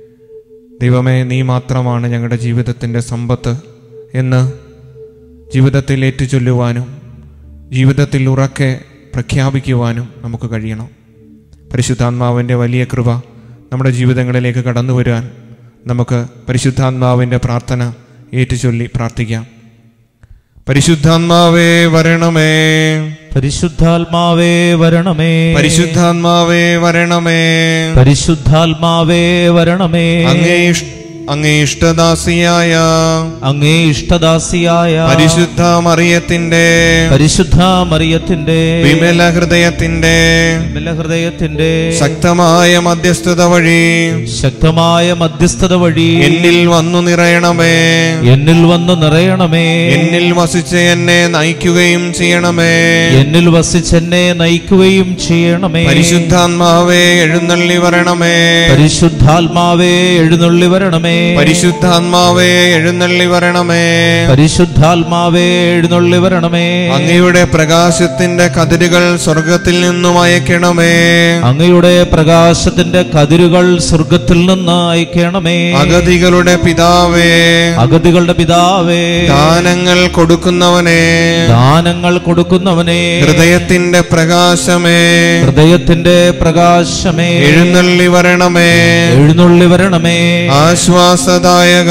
ദൈവമേ നീ മാത്രമാണ് ഞങ്ങളുടെ ജീവിതത്തിൻ്റെ സമ്പത്ത് എന്ന് ജീവിതത്തിൽ ഏറ്റുചൊല്ലുവാനും ജീവിതത്തിൽ ഉറക്കെ പ്രഖ്യാപിക്കുവാനും നമുക്ക് കഴിയണം പരിശുദ്ധാത്മാവിൻ്റെ വലിയ കൃപ നമ്മുടെ ജീവിതങ്ങളിലേക്ക് കടന്നു വരുവാൻ നമുക്ക് പരിശുദ്ധാത്മാവിൻ്റെ പ്രാർത്ഥന ഏറ്റുചൊല്ലി പ്രാർത്ഥിക്കാം പരിശുദ്ധാത്മാവേ വരണമേ പരിശുദ്ധാത്മാവേ വരണമേ പരിശുദ്ധാത്മാവേ വരണമേ പരിശുദ്ധാത്മാവേ വരണമേ അങ്ങേ ഇഷ്- അങ്ങേ ഇഷ്ടദാസിയായ അങ്ങേ ഇഷ്ടദാസിയായ പരിശുദ്ധ മറിയത്തിന്റെ പരിശുദ്ധ മറിയത്തിന്റെ വിമല ഹൃദയത്തിന്റെ വിമല ഹൃദയത്തിന്റെ ശക്തമായ മധ്യസ്ഥത വഴി ശക്തമായ മധ്യസ്ഥത വഴി എന്നിൽ വന്നു നിറയണമേ എന്നിൽ വന്ന് നിറയണമേ എന്നിൽ വസിച്ച് എന്നെ നയിക്കുകയും ചെയ്യണമേ എന്നിൽ വസിച്ചെന്നെ നയിക്കുകയും ചെയ്യണമേ പരിശുദ്ധാത്മാവേ എഴുന്നള്ളി വരണമേ പരിശുദ്ധാത്മാവേ എഴുന്നള്ളി വരണമേ പരിശുദ്ധാത്മാവേ എഴുന്നള്ളി വരണമേ പരിശുദ്ധാത്മാവേ എഴുന്നള്ളി വരണമേ അങ്ങയുടെ പ്രകാശത്തിന്റെ കതിരുകൾ സ്വർഗത്തിൽ നിന്നും അയക്കണമേ അങ്ങയുടെ പ്രകാശത്തിന്റെ കതിരുകൾ സ്വർഗത്തിൽ നിന്ന് അയക്കണമേ അഗതികളുടെ പിതാവേ അഗതികളുടെ പിതാവേ ദാനങ്ങൾ കൊടുക്കുന്നവനെ ദാനങ്ങൾ കൊടുക്കുന്നവനെ ഹൃദയത്തിന്റെ പ്രകാശമേ ഹൃദയത്തിന്റെ പ്രകാശമേ എഴുന്നള്ളി വരണമേ എഴുന്നള്ളി വരണമേ ആശ്വാസദായക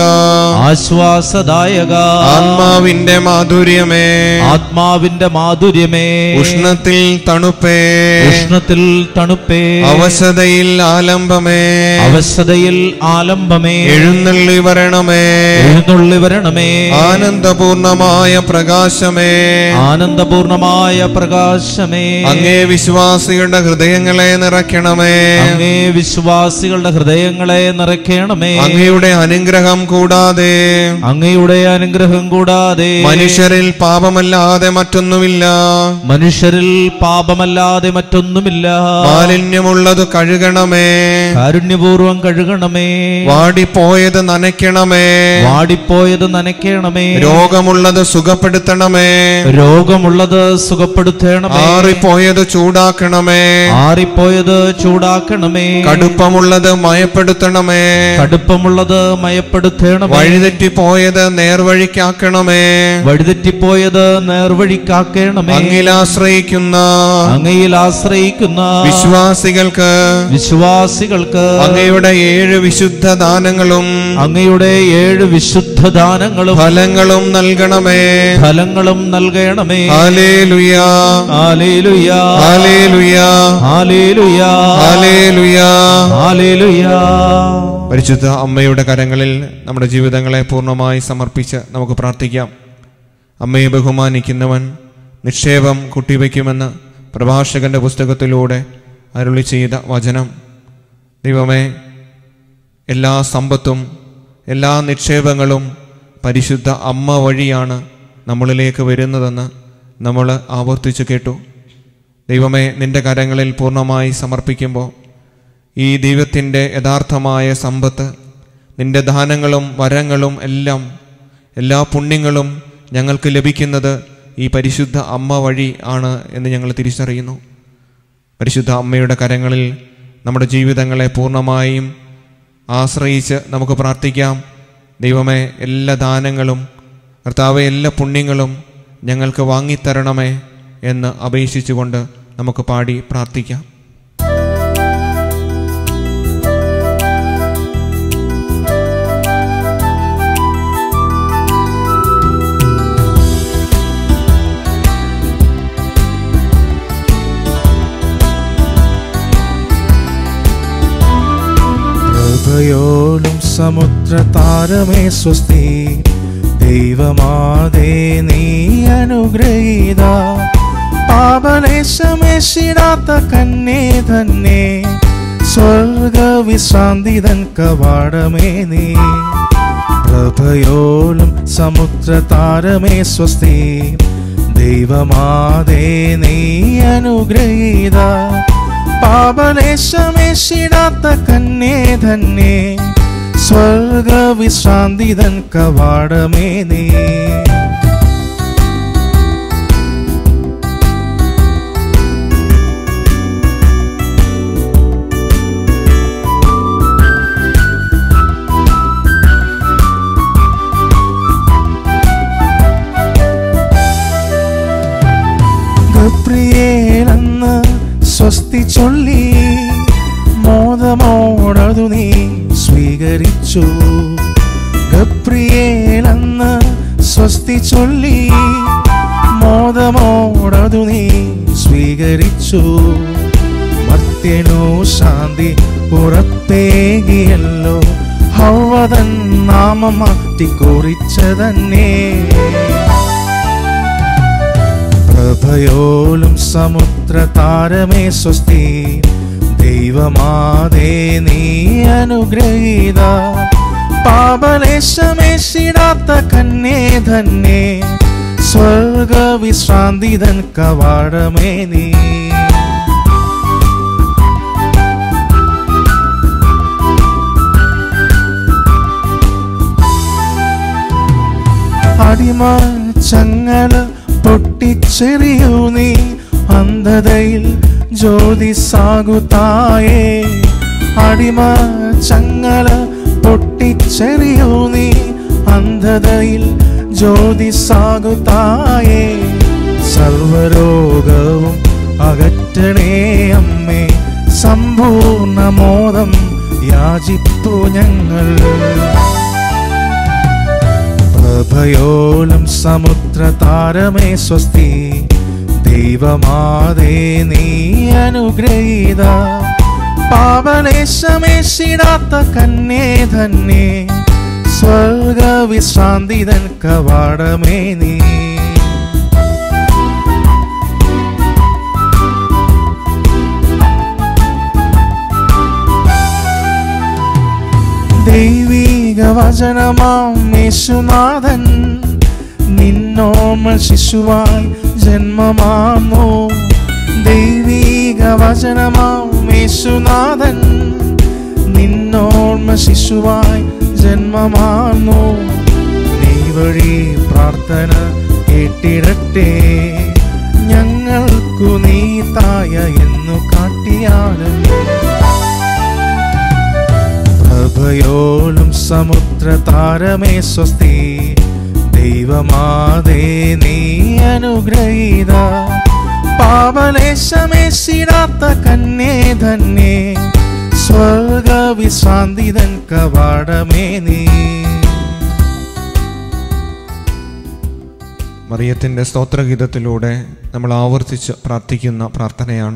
ആശ്വാസദായക ആത്മാവിന്റെ മാധുര്യമേ ആത്മാവിന്റെ മാധുര്യമേ ഉഷ്ണത്തിൽ തണുപ്പേ ഉഷ്ണത്തിൽ തണുപ്പേ അവശതയിൽ ആലംബമേ അവശതയിൽ ആലംബമേ എഴുന്നള്ളി വരണമേ എഴുന്നള്ളി വരണമേ ആനന്ദപൂർണമായ പ്രകാശമേ ആനന്ദപൂർണമായ പ്രകാശമേ അങ്ങേ വിശ്വാസികളുടെ ഹൃദയങ്ങളെ നിറയ്ക്കണമേ അങ്ങേ വിശ്വാസികളുടെ ഹൃദയങ്ങളെ നിറയ്ക്കണമേ അങ്ങയുടെ അനുഗ്രഹം കൂടാതെ അങ്ങയുടെ അനുഗ്രഹം കൂടാതെ മനുഷ്യരിൽ പാപമല്ലാതെ മറ്റൊന്നുമില്ല മനുഷ്യരിൽ പാപമല്ലാതെ മറ്റൊന്നുമില്ല മാലിന്യമുള്ളത് കഴുകണമേ കാരുണ്യപൂർവം കഴുകണമേ വാടിപ്പോയത് നനയ്ക്കണമേ വാടിപ്പോയത് നനയ്ക്കണമേ രോഗമുള്ളത് സുഖപ്പെടുത്തണമേ രോഗമുള്ളത് സുഖപ്പെടുത്തണമേ ആറിപ്പോയത് ചൂടാക്കണമേ ആറിപ്പോയത് ചൂടാക്കണമേ കടുപ്പമുള്ളത് മയപ്പെടുത്തണമേ കടുപ്പമുള്ളത് വഴിതെറ്റിപ്പോയത് മയപ്പെടുത്തേണമേ വഴിതെറ്റിപ്പോയത് നേർവഴിക്കാക്കണമേ വഴിതെറ്റിപ്പോയത് നേർവഴിക്കാക്കേണമേ അങ്ങിലാശ്രയിക്കുന്ന അങ്ങയിൽ ആശ്രയിക്കുന്ന വിശ്വാസികൾക്ക് വിശ്വാസികൾക്ക് അങ്ങയുടെ ഏഴ് വിശുദ്ധ ദാനങ്ങളും അങ്ങയുടെ ഏഴ് വിശുദ്ധ ദാനങ്ങളും ഫലങ്ങളും നൽകണമേ ഫലങ്ങളും നൽകണമേ hallelujah hallelujah hallelujah hallelujah hallelujah hallelujah പരിശുദ്ധ അമ്മയുടെ കരങ്ങളിൽ നമ്മുടെ ജീവിതങ്ങളെ പൂർണ്ണമായി സമർപ്പിച്ച് നമുക്ക് പ്രാർത്ഥിക്കാം അമ്മയെ ബഹുമാനിക്കുന്നവൻ നിക്ഷേപം കുട്ടിവയ്ക്കുമെന്ന് പ്രഭാഷകന്റെ പുസ്തകത്തിലൂടെ അരുളി ചെയ്ത വചനം ദൈവമേ എല്ലാ സമ്പത്തും എല്ലാ നിക്ഷേപങ്ങളും പരിശുദ്ധ അമ്മ വഴിയാണ് നമ്മളിലേക്ക് വരുന്നതെന്ന് നമ്മൾ ആവർത്തിച്ചു കേട്ടു ദൈവമേ നിന്റെ കരങ്ങളിൽ പൂർണ്ണമായി സമർപ്പിക്കുമ്പോൾ ഈ ദൈവത്തിൻ്റെ യഥാർത്ഥമായ സമ്പത്ത് നിന്റെ ദാനങ്ങളും വരങ്ങളും എല്ലാം എല്ലാ പുണ്യങ്ങളും ഞങ്ങൾക്ക് ലഭിക്കുന്നത് ഈ പരിശുദ്ധ അമ്മ വഴി ആണ് എന്ന് ഞങ്ങൾ തിരിച്ചറിയുന്നു പരിശുദ്ധ അമ്മയുടെ കരങ്ങളിൽ നമ്മുടെ ജീവിതങ്ങളെ പൂർണ്ണമായും ആശ്രയിച്ച് നമുക്ക് പ്രാർത്ഥിക്കാം ദൈവമേ എല്ലാ ദാനങ്ങളും കർത്താവെ എല്ലാ പുണ്യങ്ങളും ഞങ്ങൾക്ക് വാങ്ങിത്തരണമേ എന്ന് അപേക്ഷിച്ചുകൊണ്ട് നമുക്ക് പാടി പ്രാർത്ഥിക്കാം കൃപയോലും സമുദ്ര താരമേ സ്വസ്തി ദൈവമാതേ നീ അനുഗ്രഹീത പാപലേശമേശിടാത്ത കന്നേ തന്നെ സ്വർഗ വിശ്രാന്തിതൻ കവാടമേ നീ പ്രഭയോലും സമുദ്ര താരമേ സ്വസ്തി ദൈവമാതേ നീ അനുഗ്രഹീത പാപലേശമേശിടാത്ത കന്നേ തന്നെ സ്വർഗ വിശ്രാന്തിതൻ കവാടമേ നീ ഗബ്രിയേലെന്ന് സ്വസ്തി ചൊല്ലി മോദമോടതു നീ സ്വീകരിച്ചു ഗബ്രിയേലെന്ന് സ്വസ്തി ചൊല്ലി മോദമോടതു നീ സ്വീകരിച്ചു മർത്യനു ശാന്തി ഉറപ്പേകിയല്ലോ ഹൗവതൻ നാമം മാറ്റി കുറിച്ചതന്നെ പ്രഭയോലും സമുദ്ര താരമേ സ്വസ്തി ദൈവമാതേ നീ അനുഗ്രഹീത പാപലേശമേശിടാത്ത കന്നേ തന്നെ സ്വർഗ വിശ്രാന്തിതൻ കവാടമേ നീ അടിമ ചങ്ങല പൊട്ടിച്ചെറിയൂ നീ അന്ധതയിൽ ജ്യോതി സാകുതായേ അടിമ ചങ്ങല പൊട്ടിച്ചെറിയൂ നീ അന്ധതയിൽ ജ്യോതി സാകുതായേ സർവരോഗവും അകറ്റണേ അമ്മേ സമ്പൂർണ്ണ മോദം യാചിപ്പു ഞങ്ങൾ പ്രഭയോലും സമുദ്ര താരമേ സ്വസ്തി ദൈവമാതേ നീ അനുഗ്രഹീത പാപലേശമേശിടാത്ത കന്നേ തന്നെ സ്വർഗ വിശ്രാന്തിതൻ കവാടമേ നീ ദൈവീക വചനമാം യേശുനാഥൻ നിന്നോമൽ ശിശുവായി ജന്മമാമോ ദൈവീക വചനമാം യേശുനാഥൻ നിന്നോർമ്മ ശിശുവായി ജന്മമാർന്നു നീ വഴി പ്രാർത്ഥന കേട്ടിടട്ടെ ഞങ്ങൾക്കു നീ തായ എന്നു കാട്ടിയാലും പ്രഭയോലും സമ സമുദ്ര താരമേ സ്വസ്തി ദൈവമാതേ നീ അനുഗ്രഹീത പാപലേശമേശിടാത്ത കന്യേ ധന്യേ സ്വർഗ വിശ്രാന്തിതൻ കവാടമേ നീ മറിയത്തിൻ്റെ സ്തോത്രഗീതത്തിലൂടെ നമ്മൾ ആവർത്തിച്ച് പ്രാർത്ഥിക്കുന്ന പ്രാർത്ഥനയാണ്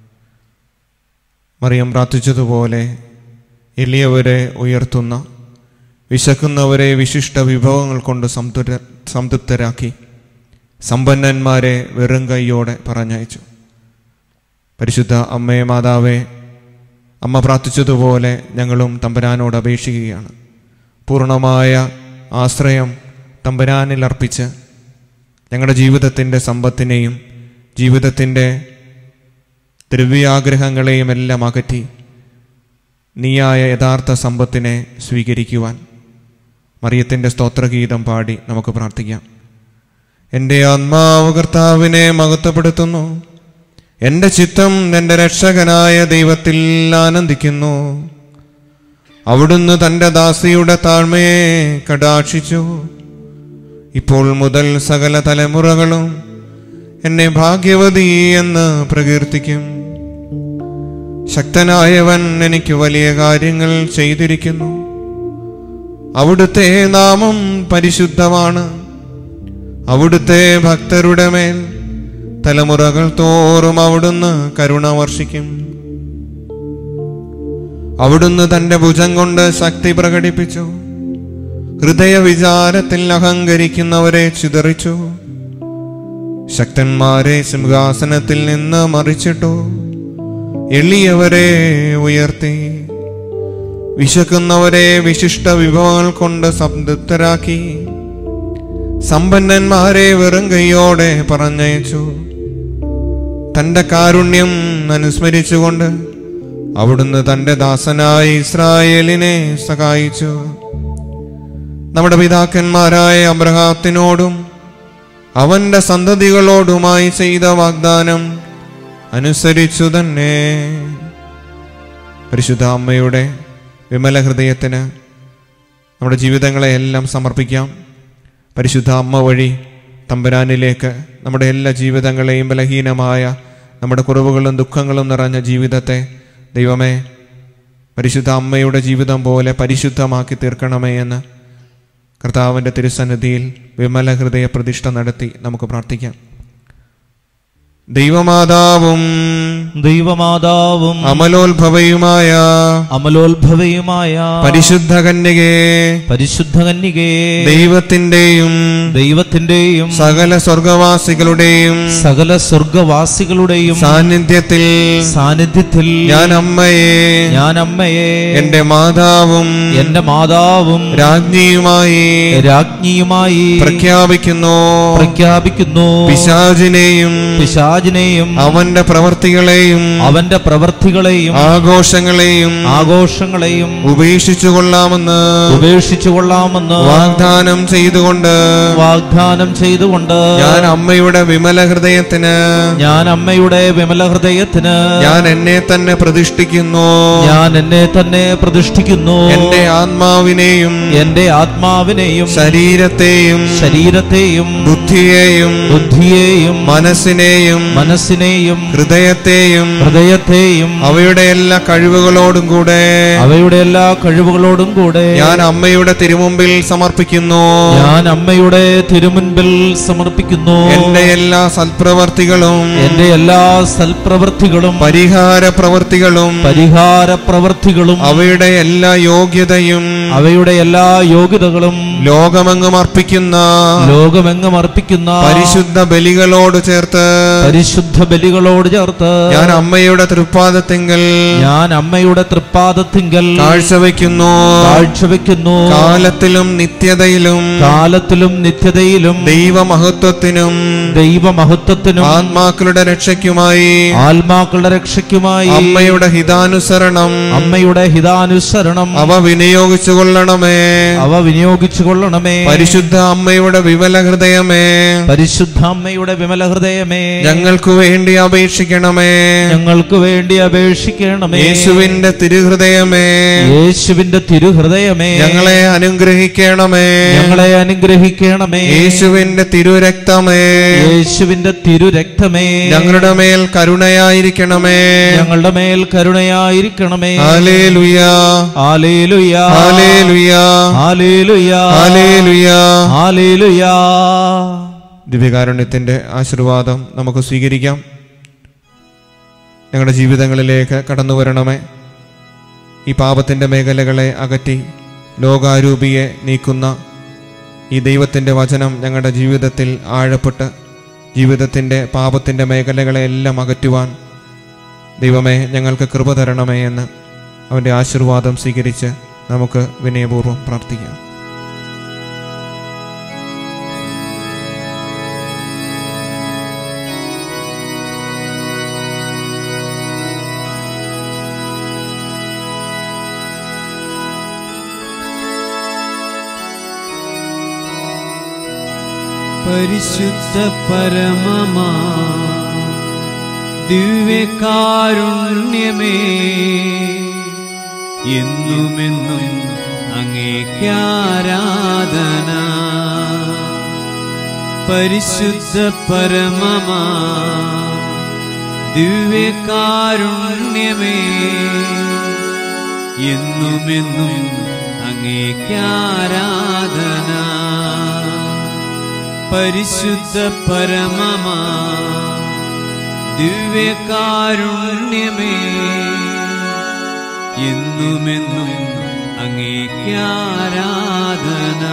മറിയം പ്രാർത്ഥിച്ചതുപോലെ എളിയവരെ ഉയർത്തുന്ന വിശക്കുന്നവരെ വിശിഷ്ട വിഭവങ്ങൾ കൊണ്ട് സംതൃ സംതൃപ്തരാക്കി സമ്പന്നന്മാരെ വെറും കൈയോടെ പറഞ്ഞയച്ചു പരിശുദ്ധ അമ്മേ മാതാവേ അമ്മ പ്രാർത്ഥിച്ചതുപോലെ ഞങ്ങളും തമ്പുരാനോട് അപേക്ഷിക്കുകയാണ് പൂർണ്ണമായ ആശ്രയം തമ്പുരാനിൽ അർപ്പിച്ച് ഞങ്ങളുടെ ജീവിതത്തിൻ്റെ സമ്പത്തിനെയും ജീവിതത്തിൻ്റെ ദ്രവ്യാഗ്രഹങ്ങളെയും എല്ലാം അകറ്റി നീയായ യഥാർത്ഥ സമ്പത്തിനെ സ്വീകരിക്കുവാൻ മറിയത്തിൻ്റെ സ്തോത്രഗീതം പാടി നമുക്ക് പ്രാർത്ഥിക്കാം എൻ്റെ ആത്മാവ് കർത്താവിനെ മഹത്വപ്പെടുത്തുന്നു എൻ്റെ ചിത്തം എൻ്റെ രക്ഷകനായ ദൈവത്തിൽ ആനന്ദിക്കുന്നു അവിടുന്ന് തൻ്റെ ദാസിയുടെ താഴ്മയെ കടാക്ഷിച്ചു ഇപ്പോൾ മുതൽ സകല തലമുറകളും എന്നെ ഭാഗ്യവതി എന്ന് പ്രകീർത്തിക്കും ശക്തനായവൻ എനിക്ക് വലിയ കാര്യങ്ങൾ ചെയ്തിരിക്കുന്നു അവിടുത്തെ നാമം പരിശുദ്ധമാണ് അവിടുത്തെ ഭക്തരുടെ മേൽ തലമുറകൾ തോറും അവിടുന്ന് കരുണ വർഷിക്കും അവിടുന്ന് തന്റെ ഭുജം കൊണ്ട് ശക്തി പ്രകടിപ്പിച്ചു ഹൃദയ വിചാരത്തിൽ അഹങ്കരിക്കുന്നവരെ ചിതറിച്ചു ശക്തന്മാരെ സിംഹാസനത്തിൽ നിന്ന് മറിച്ചിട്ടു എളിയവരെ ഉയർത്തി വിശക്കുന്നവരെ വിശിഷ്ട വിഭവങ്ങൾ കൊണ്ട് സംതൃപ്തരാക്കി സമ്പന്നന്മാരെ വെറും കൈയോടെ പറഞ്ഞയച്ചു തന്റെ കാരുണ്യം അനുസ്മരിച്ചുകൊണ്ട് അവിടുന്ന് തന്റെ ദാസനായ ഇസ്രായേലിനെ സഹായിച്ചു നമ്മുടെ പിതാക്കന്മാരായ അബ്രഹാത്തിനോടും അവന്റെ സന്തതികളോടുമായി ചെയ്ത വാഗ്ദാനം അനുസരിച്ചു തന്നെ പരിശുദ്ധ അമ്മയുടെ വിമല ഹൃദയത്തിന് നമ്മുടെ ജീവിതങ്ങളെ എല്ലാം സമർപ്പിക്കാം പരിശുദ്ധ അമ്മ വഴി തമ്പുരാനിലേക്ക് നമ്മുടെ എല്ലാ ജീവിതങ്ങളെയും ബലഹീനമായ നമ്മുടെ കുറവുകളും ദുഃഖങ്ങളും നിറഞ്ഞ ജീവിതത്തെ ദൈവമേ പരിശുദ്ധ അമ്മയുടെ ജീവിതം പോലെ പരിശുദ്ധമാക്കി തീർക്കണമേ എന്ന് കർത്താവിൻ്റെ തിരുസന്നിധിയിൽ വിമല ഹൃദയ പ്രതിഷ്ഠ നടത്തി നമുക്ക് പ്രാർത്ഥിക്കാം ദൈവമാതാവും ദൈവമാതാവും അമലോത്ഭവയുമായ അമലോത്ഭവയുമായ പരിശുദ്ധ കന്യകേ പരിശുദ്ധ കന്യകേ ദൈവത്തിന്റെയും ദൈവത്തിന്റെയും സകല സ്വർഗവാസികളുടെയും സകല സ്വർഗവാസികളുടെയും സാന്നിധ്യത്തിൽ സാന്നിധ്യത്തിൽ ഞാൻ അമ്മയെ ഞാൻ അമ്മയെ എന്റെ മാതാവും എന്റെ മാതാവും രാജ്ഞിയുമായി രാജ്ഞിയുമായി പ്രഖ്യാപിക്കുന്നു പ്രഖ്യാപിക്കുന്നു പിശാചിനെയും പിശാചിനെയും അവന്റെ പ്രവർത്തികളെയും അവന്റെ പ്രവർത്തികളെയും ആഘോഷങ്ങളെയും ആഘോഷങ്ങളെയും ഉപേക്ഷിച്ചു കൊള്ളാമെന്ന് ഉപേക്ഷിച്ചു കൊള്ളാമെന്ന് വാഗ്ദാനം ചെയ്തുകൊണ്ട് വാഗ്ദാനം ചെയ്തുകൊണ്ട് ഞാൻ അമ്മയുടെ വിമല ഹൃദയത്തിന് ഞാൻ അമ്മയുടെ വിമല ഹൃദയത്തിന് ഞാൻ എന്നെ തന്നെ പ്രതിഷ്ഠിക്കുന്നു ഞാൻ എന്നെ തന്നെ പ്രതിഷ്ഠിക്കുന്നു എന്റെ ആത്മാവിനെയും എന്റെ ആത്മാവിനെയും ശരീരത്തെയും ശരീരത്തെയും ബുദ്ധിയെയും ബുദ്ധിയെയും മനസ്സിനെയും മനസ്സിനെയും ഹൃദയത്തെയും ഹൃദയത്തെയും അവയുടെ എല്ലാ കഴിവുകളോടും കൂടെ അവയുടെ എല്ലാ കഴിവുകളോടും കൂടെ ഞാൻ അമ്മയുടെ തിരുമുമ്പിൽ സമർപ്പിക്കുന്നു ഞാൻ അമ്മയുടെ തിരുമുൻപിൽ സമർപ്പിക്കുന്നു എന്റെ എല്ലാ സൽപ്രവർത്തികളും എന്റെ എല്ലാ സൽപ്രവൃത്തികളും പരിഹാര പ്രവൃത്തികളും പരിഹാര പ്രവൃത്തികളും അവയുടെ എല്ലാ യോഗ്യതയും അവയുടെ എല്ലാ യോഗ്യതകളും ലോകമെങ്ങും അർപ്പിക്കുന്ന ലോകമെങ്ങും അർപ്പിക്കുന്ന പരിശുദ്ധ ബലികളോട് ചേർത്ത് പരിശുദ്ധ ബലികളോട് ചേർത്ത് ഞാൻ അമ്മയുടെ തൃപ്പാദത്തിങ്കൽ ഞാൻ അമ്മയുടെ തൃപ്പാദത്തിങ്കൽ കാഴ്ചവെക്കുന്നു കാഴ്ചവെക്കുന്നു കാലത്തിലും നിത്യതയിലും കാലത്തിലും നിത്യതയിലും ദൈവമഹത്വത്തിനും ദൈവമഹത്വത്തിനും ആത്മാക്കളുടെ രക്ഷയ്ക്കുമായി ആത്മാക്കളുടെ രക്ഷയ്ക്കുമായി അമ്മയുടെ ഹിതാനുസരണം അമ്മയുടെ ഹിതാനുസരണം അവ വിനിയോഗിച്ചു കൊള്ളണമേ അവ വിനിയോഗിച്ചു കൊള്ളണമേ പരിശുദ്ധ അമ്മയുടെ വിമല ഹൃദയമേ പരിശുദ്ധ അമ്മയുടെ വിമല ഹൃദയമേ ഞങ്ങൾക്ക് വേണ്ടി അപേക്ഷിക്കണമേ ഞങ്ങൾക്ക് വേണ്ടി അപേക്ഷിക്കണമേ യേശുവിന്റെ തിരുഹൃദയമേ യേശുവിന്റെ തിരുഹൃദയമേ ഞങ്ങളെ അനുഗ്രഹിക്കണമേ ഞങ്ങളെ അനുഗ്രഹിക്കണമേ യേശുവിന്റെ തിരുരക്തമേ യേശുവിന്റെ തിരുരക്തമേ ഞങ്ങളുടെ മേൽ കരുണയായിരിക്കണമേ ഞങ്ങളുടെ മേൽ കരുണയായിരിക്കണമേ hallelujah hallelujah hallelujah hallelujah hallelujah hallelujah ദിവ്യകാരുണ്യത്തിന്റെ ആശീർവാദം നമുക്ക് സ്വീകരിക്കാം ഞങ്ങളുടെ ജീവിതങ്ങളിലേക്ക് കടന്നു വരണമേ ഈ പാപത്തിന്റെ മേഖലകളെ അകറ്റി ലോകാരൂപിയെ നീക്കുന്ന ഈ ദൈവത്തിന്റെ വചനം ഞങ്ങളുടെ ജീവിതത്തിൽ ആഴപ്പെട്ട് ജീവിതത്തിന്റെ പാപത്തിന്റെ മേഖലകളെ എല്ലാം അകറ്റുവാൻ ദൈവമേ ഞങ്ങൾക്ക് കൃപ തരണമേ എന്ന് അവന്റെ ആശീർവാദം സ്വീകരിച്ച് നമുക്ക് വിനയപൂർവ്വം പ്രാർത്ഥിക്കാം പരിശുദ്ധ പരമമാ ദിവ്യകാരുണ്യമേ എന്നുമെന്നും അങ്ങേക്കാരാധന പരിശുദ്ധ പരമമാ ദിവ്യകാരുണ്യമേ എന്നുമെന്നും അങ്ങേക്കാരാധന പരിശുദ്ധ പരമമാ ദിവ്യകാരുണ്യമേ എന്നുമെന്നും അങ്ങേക്കാരാധന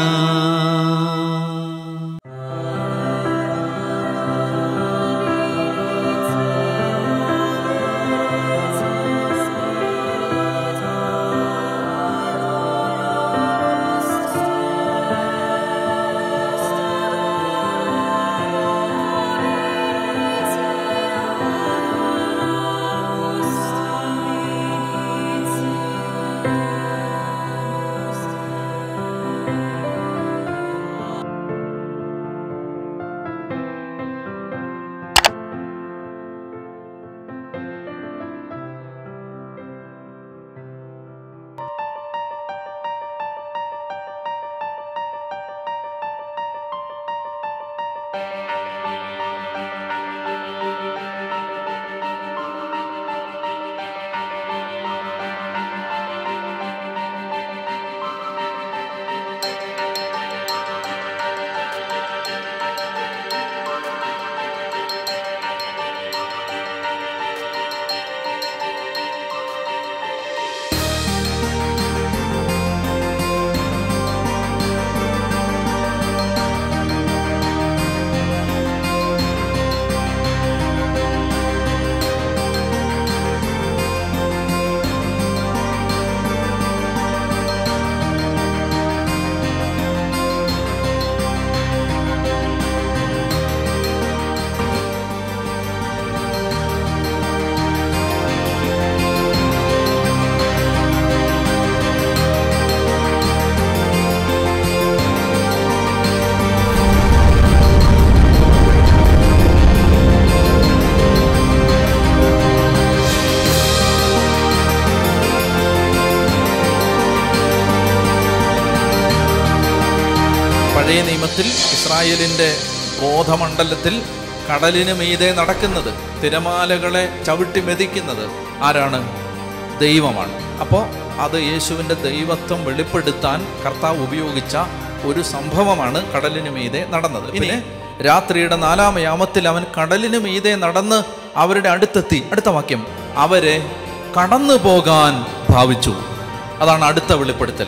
പഴയ നിയമത്തിൽ ഇസ്രായേലിൻ്റെ ബോധമണ്ഡലത്തിൽ കടലിന് മീതെ നടക്കുന്നത് തിരമാലകളെ ചവിട്ടി മെതിക്കുന്നത് ആരാണ് ദൈവമാണ് അപ്പോൾ അത് യേശുവിൻ്റെ ദൈവത്വം വെളിപ്പെടുത്താൻ കർത്താവ് ഉപയോഗിച്ച ഒരു സംഭവമാണ് കടലിന് മീതെ നടന്നത് പിന്നെ രാത്രിയുടെ നാലാം യാമത്തിൽ അവൻ കടലിന് മീതെ നടന്ന് അവരുടെ അടുത്തെത്തി അടുത്ത വാക്യം അവരെ കടന്നു പോകാൻ ഭാവിച്ചു അതാണ് അടുത്ത വെളിപ്പെടുത്തൽ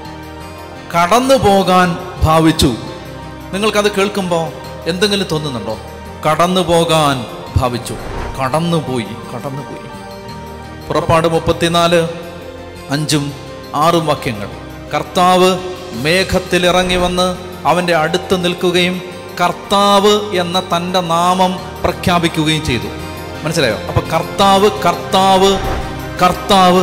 കടന്നു പോകാൻ ഭാവിച്ചു നിങ്ങൾക്കത് കേൾക്കുമ്പോൾ എന്തെങ്കിലും തോന്നുന്നുണ്ടോ കടന്നു പോകാൻ ഭാവിച്ചു കടന്നുപോയി കടന്നുപോയി പുറപ്പാട് മുപ്പത്തിനാല് അഞ്ചും ആറും വാക്യങ്ങൾ കർത്താവ് മേഘത്തിൽ ഇറങ്ങി വന്ന് അവൻ്റെ അടുത്ത് നിൽക്കുകയും കർത്താവ് എന്ന തൻ്റെ നാമം പ്രഖ്യാപിക്കുകയും ചെയ്തു മനസ്സിലായോ അപ്പൊ കർത്താവ് കർത്താവ് കർത്താവ്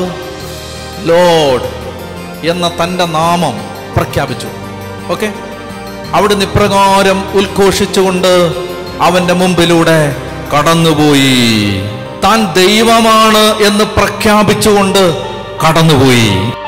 ലോഡ് എന്ന തൻ്റെ നാമം പ്രഖ്യാപിച്ചു ഓക്കെ അവിടുന്ന് ഇപ്രകാരം ഉദ്ഘോഷിച്ചുകൊണ്ട് അവൻ്റെ മുമ്പിലൂടെ കടന്നുപോയി താൻ ദൈവമാണ് എന്ന് പ്രഖ്യാപിച്ചുകൊണ്ട് കടന്നുപോയി